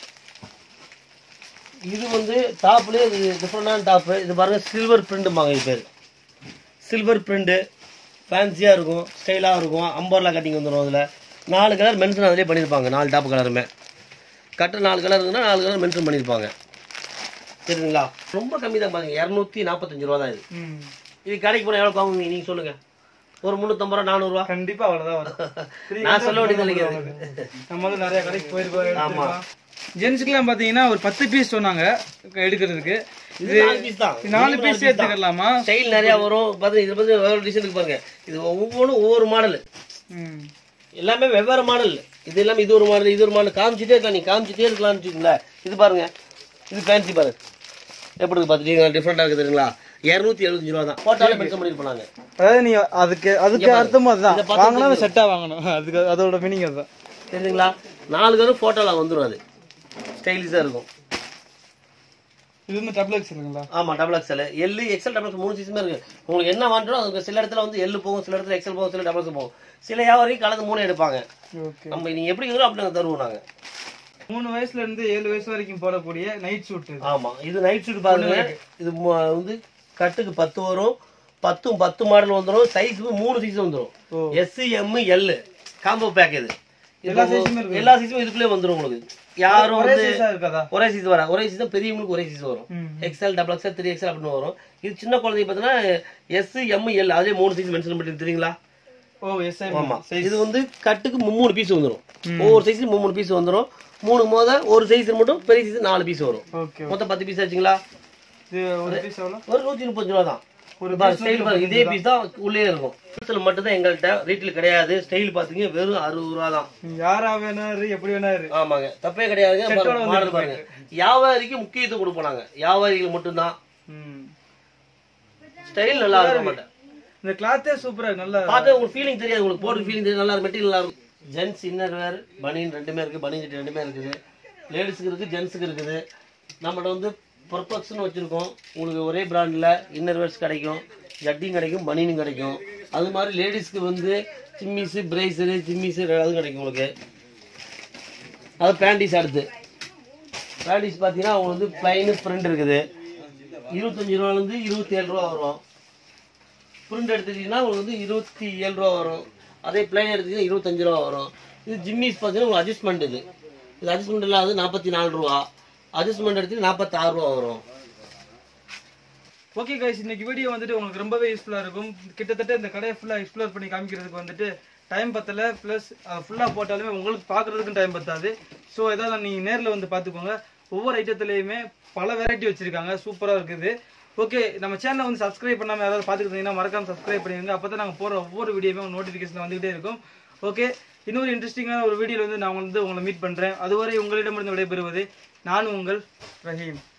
இது வந்து டாப்லேயே இது டிஃப்ரெண்டான டாப்பு இது பாருங்க சில்வர் பிரிண்ட்டுமாங்க இது பேர் சில்வர் பிரிண்ட்டு ஃபேன்சியாக இருக்கும் ஸ்டைலாக இருக்கும் அம்பர்லா கட்டிங் வந்துடும் அதில் நாலு கலர் மென்ஷன் அதிலே பண்ணியிருப்பாங்க நாலு டாப் கலருமே கட்ட நாலு கலர் இருக்குன்னா நாலு கலர் மென்ஷன் பண்ணியிருப்பாங்க சரிங்களா ரொம்ப கம்மி தான் பாருங்க இரநூத்தி நாற்பத்தஞ்சு ரூபா தான் இது ம் இது கடைக்கு போனால் எவ்வளோ வாங்குவீங்க நீங்கள் சொல்லுங்கள் ஒரு முந்நூற்றம்பது ரூபா நானூறுரூவா கண்டிப்பா அவ்வளவுதான் வரும் நான் சொல்ல வேண்டியது இல்லைங்க அது. நம்மளும் நிறைய கடைக்கு போயிருக்கோம் எடுத்துருக்கோம் ஜென்ஸுக்குலாம் பாத்தீங்கன்னா ஒரு பத்து பீஸ் சொன்னாங்க எடுக்கிறதுக்கு இது நாலு பீஸ் தான் இது நாலு பீஸ் எடுத்துக்கலாமா ஸ்டைல் நிறைய வரும் பார்த்து இதில் பார்த்து வேறு டிசைன் இருக்கு பாருங்க இது ஒவ்வொன்றும் ஒவ்வொரு மாடல் ம் எல்லாமே வெவ்வேறு மாடல் இது எல்லாமே இது ஒரு மாடல் இது ஒரு மாடல் காமிச்சிட்டே இருக்கலாம் நீ காமிச்சிட்டே இருக்கலாம்னு வச்சுக்கோங்களேன் இது பாருங்க இது ஃபேன்சி பாரு எப்படி இருக்கு பார்த்துட்டீங்களா டிஃப்ரெண்டாக இருக்குது தெரியுங்களா இரநூத்தி எழுபத்தஞ்சு ரூபா தான் போட்டாலே மென்ஷன் பண்ணியிருப்போம் நாங்கள் அதாவது நீ அதுக்கு அதுக்கு அர்த்தமும் அதுதான் இதை பார்த்து வாங்கினா செட்டா வாங்கணும் அதுக்கு அதோட மீனிங் அதுதான் தெரியுதுங்களா நாலு கலர் ஃபோட்டோவில் வந்துடும் அது ஸ்டைலிஷாக இருக்கும் இது வந்து டபுள் எக்ஸ் இருக்குங்களா ஆமாம் double XL L XL double மூணு சீஸுமே இருக்கு உங்களுக்கு என்ன வாண்டோ அதுக்கு சில இடத்துல வந்து எல் போகும் சில இடத்துல எக்ஸ்எல் போகும் சில டபுள் எக்ஸ் போகும் சில வியாபாரிக்கு கலந்து மூணு எடுப்பாங்க ஓகே நம்ம நீங்கள் எப்படி இருக்கிறோம் அப்படி நாங்கள் தருவோம் நாங்கள் மூணு வயசுல இருந்து ஏழு வயசு வரைக்கும் போடக்கூடிய நைட் சூட் ஆமா இது நைட் ஷூட் பாருங்க இது மு- வந்து கட்டுக்கு பத்து வரும் பத்தும் பத்து மாடல் வந்துடும் சைஸ் மூணு சைஸ் ஓ. வந்துடும் S M L combo pack இது இது எல்லா இப்போ size-உமே இருக்கு. எல்லா சைஸும் இதுக்குள்ளே வந்துடும் உங்களுக்கு யாரும் ஒரே வந்து சைஸா இருக்காதா ஒரே சைஸ் வர ஒரே சைஸ் பெரியவங்களுக்கு ஒரே சைஸ் வரும் ம். XL double XL three XL அப்படின்னு வரும் இது சின்ன குழந்தைங்க பார்த்தீங்கன்னா எஸ் எம் எல் அதே மூணு சைஸ் மென்ஷன் பண்ணி தெரியுங்களா ஓ எஸ் ஆமா இது வந்து கட்டுக்கு மூணு பீஸ் வந்துடும் ஒவ்வொரு சைஸ்ல மூணு பீஸ் வந்துடும் மூணு மோத ஒரு சைஸ் மட்டும் பெரிய சைஸ் நாலு பீஸ் வரும் ஓகே மொத்தம் பத்து பீஸ் ஆச்சுங்களா இது ஒரு பீஸ் எவ்வளோ ஒரு நூத்தி முப்பது ரூபா தான் ஒரு ஒரு ஸ்டைல் பாருங்க இதே பீஸ் தான் உள்ளே இருக்கும் ஹோல்சேல் மட்டும் தான் எங்கள்கிட்ட ரீட்டில் கிடையாது ஸ்டைல் பாத்தீங்க வெறும் அறுபது ரூபா தான் யாரா வேணாரு எப்படி வேணாரு ஆமாங்க தப்பே கிடையாதுங்க மாடல் பாருங்க வியாபாரிக்கு முக்கியத்துவம் கொடுப்போம் நாங்க வியாபாரிகள் மட்டும்தான் ம். ஸ்டைல் நல்லா இருக்க மாட்டேன் இந்த கிளாத்தே சூப்பரா இருக்கு நல்லா பார்த்தா உங்களுக்கு ஃபீலிங் தெரியாது உங்களுக்கு போடுற ஃபீலிங் தெரியாது நல்லா மெட்டீரியல் நல்லா இருக்கும் ஜென்ஸ் இன்னர் வேர் பனியன் ரெண்டுமே இருக்கு பனியன் சட்டி ரெண்டுமே இருக்குது லேடிஸுக்கு இருக்கு ஜென்ஸுக்கு இருக்குது நம்மகிட்ட வந்து பர்பக்ஸ்னு வச்சிருக்கோம் உங்களுக்கு ஒரே பிராண்டில் இன்னர் வேர்ஸ் கிடைக்கும் ஜட்டியும் கிடைக்கும் பனியனும் கிடைக்கும் அது மாதிரி லேடிஸ்க்கு வந்து சிம்மிஸு பிரேசரு சிம்மிஸு அதுவும் கிடைக்கும் உங்களுக்கு அது பேண்டிஸ் அடுத்து பேண்டிஸ் பார்த்தீங்கன்னா உங்களுக்கு வந்து பிளைனு பிரிண்ட் இருக்குது இருபத்தஞ்சி ரூபாலேருந்து இருபத்தி ஏழு ரூபா வரும் பிரிண்ட் எடுத்துக்கிட்டிங்கன்னா உங்களுக்கு வந்து இருபத்தி ஏழு ரூபா வரும் அதே பிளைன் எடுத்துக்கிட்டீங்கன்னா இருபத்தஞ்சு ரூபா வரும் இது ஜிம்மிஸ் பார்த்தீங்கன்னா உங்களுக்கு அட்ஜஸ்ட்மெண்ட் இது இது அட்ஜஸ்ட்மெண்ட் இல்லாத நாற்பத்தி நாலு ரூபா அட்ஜஸ்ட்மெண்ட் எடுத்து நாற்பத்தாறு ரூபா வரும் ஓகே கைஸ் இன்னைக்கு வீடியோ வந்துட்டு உங்களுக்கு ரொம்பவே யூஸ்ஃபுல்லா இருக்கும் கிட்டத்தட்ட இந்த கடையை ஃபுல்லா எக்ஸ்ப்ளோர் பண்ணி காமிக்கிறதுக்கு வந்துட்டு டைம் பத்தல ப்ளஸ் ஃபுல்லா போட்டாலுமே உங்களுக்கு பார்க்கறதுக்கும் டைம் பத்தாது ஸோ ஏதாவது நீங்க நேர்ல வந்து பார்த்துக்கோங்க ஒவ்வொரு ஐட்டத்துலயுமே பல வெரைட்டி வச்சிருக்காங்க சூப்பரா இருக்குது ஓகே நம்ம சேனலை வந்து சப்ஸ்கிரைப் பண்ணாம யாராவது பார்த்துட்டு இருந்தீங்கன்னா மறக்காம சப்ஸ்கிரைப் பண்ணிடுங்க அப்போ தான் நாங்கள் போகிற ஒவ்வொரு வீடியோமே நோட்டிஃபிகேஷன் வந்துகிட்டே இருக்கும் ஓகே இன்னொரு இன்ட்ரெஸ்டிங்கான ஒரு வீடியோவில் வந்து நான் வந்து உங்களை மீட் பண்ணுறேன் அதுவரை உங்களிடமிருந்து விடைபெறுவது நான் உங்கள் ரஹீம்